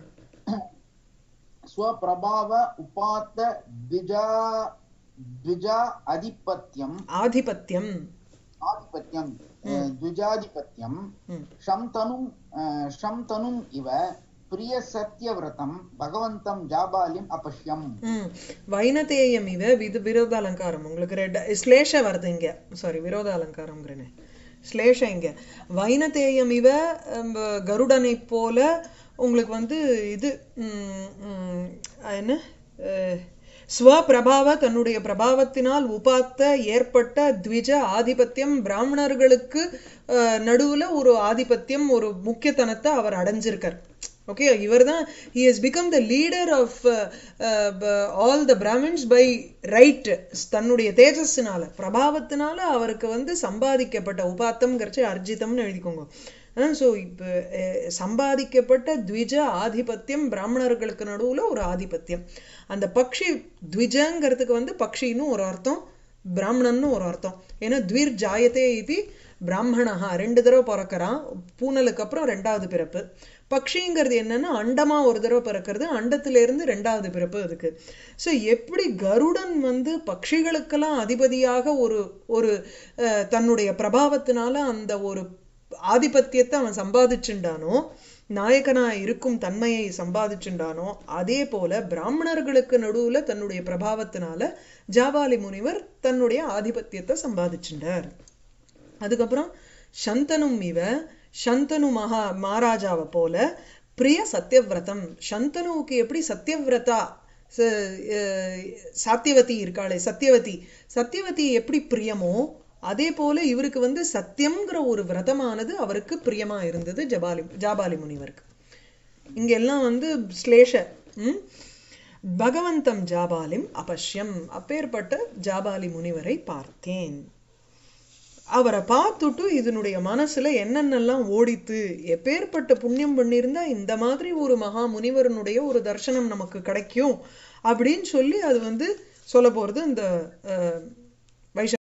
स्वप्रभाव उपात्त द्विजा द्विजा अधिपत्यम् ஆதிபத்தியம் आधिपत्यं द्विजाधिपत्यं ம் शंतनुं शंतनुम् इव प्रियसत्यव्रतं भगवन्तं जाबालिम् अपश्यम् ம் வைனதேயம் இவ விது விரோத அலங்காரம் உங்களுக்கு ரெட் ஸ்லேஷ வருது இங்க சாரி விரோத அலங்காரம்ங்கிறேனே ஸ்லேஷ இங்க வைனதேயம் இவ ஹம், கருடனைப் போல உங்களுக்கு வந்து இது ம், ம், என்ன அஹ், ஸ்வபிரபாவ தன்னுடைய பிரபாவத்தினால் உபாத்த ஏற்பட்ட த்விஜ ஆதிபத்தியம் பிராமணர்களுக்கு அஹ், நடுவுல ஒரு ஆதிபத்தியம் ஒரு முக்கியத்தனத்தை அவர் அடைஞ்சிருக்கார் ஓகே இவர் தான் he has become the leader of all the Brahmins by right தன்னுடைய தேஜஸ்னால பிரபாவத்தினால அவருக்கு வந்து சம்பாதிக்கப்பட்ட உபாத்தம்ங்கிறச்சு அர்ஜிதம்னு எழுதிக்கோங்க ஸோ இப்போ சம்பாதிக்கப்பட்ட த்விஜ ஆதிபத்தியம் பிராமணர்களுக்கு நடுவுல ஒரு ஆதிபத்தியம் அந்த பக்ஷி த்விஜங்கிறதுக்கு வந்து பக்ஷின்னு ஒரு அர்த்தம் பிராமணன்னு ஒரு அர்த்தம் ஏன்னா த்விர் ஜாயத்தே இது பிராமணஹா ரெண்டு தடவை பிறக்கிறான் பூனலுக்கு அப்புறம் ரெண்டாவது பிறப்பு பக்ஷிங்கிறது என்னன்னா அண்டமா ஒரு தடவை பிறக்கிறது அண்டத்துல இருந்து ரெண்டாவது பிறப்பு அதுக்கு ஸோ எப்படி கருடன் வந்து பட்சிகளுக்கெல்லாம் அதிபதியாக ஒரு ஒரு அஹ், தன்னுடைய பிரபாவத்தினால அந்த ஒரு ஆதிபத்தியத்தை அவன் சம்பாதிச்சுண்டானோ நாயகனா இருக்கும் தன்மையை சம்பாதிச்சுண்டானோ அதே போல பிராமணர்களுக்கு நடுவுல தன்னுடைய பிரபாவத்தினால ஜாபாலி முனிவர் தன்னுடைய ஆதிபத்தியத்தை சம்பாதிச்சுட்டார் அதுக்கப்புறம் சந்தனும் இவ சந்தனு மகா மகாராஜாவை போல பிரிய சத்தியவிரதம் சந்தனுவுக்கு எப்படி சத்தியவிரதா ச- அஹ் சாத்தியவதி இருக்காளே சத்தியவதி சத்தியவதி எப்படி பிரியமோ அதே போல இவருக்கு வந்து சத்தியம்ங்கிற ஒரு விரதமானது அவருக்கு பிரியமா இருந்தது ஜபாலி ஜாபாலி முனிவருக்கு இங்க எல்லாம் வந்து ஸ்லேஷ ம்? பகவந்தம் ஜாபாலிம் அபஷ்யம் அப்பேற்பட்ட ஜாபாலி முனிவரை பார்த்தேன் அவரை பார்த்துட்டு இதனுடைய மனசுல என்னென்னலாம் ஓடித்து எப்பேற்பட்ட புண்ணியம் பண்ணியிருந்தா இந்த மாதிரி ஒரு மகா முனிவரனுடைய ஒரு தர்சனம் நமக்கு கிடைக்கும் அப்படின்னு சொல்லி அது வந்து சொல்ல போறது இந்த அஹ்,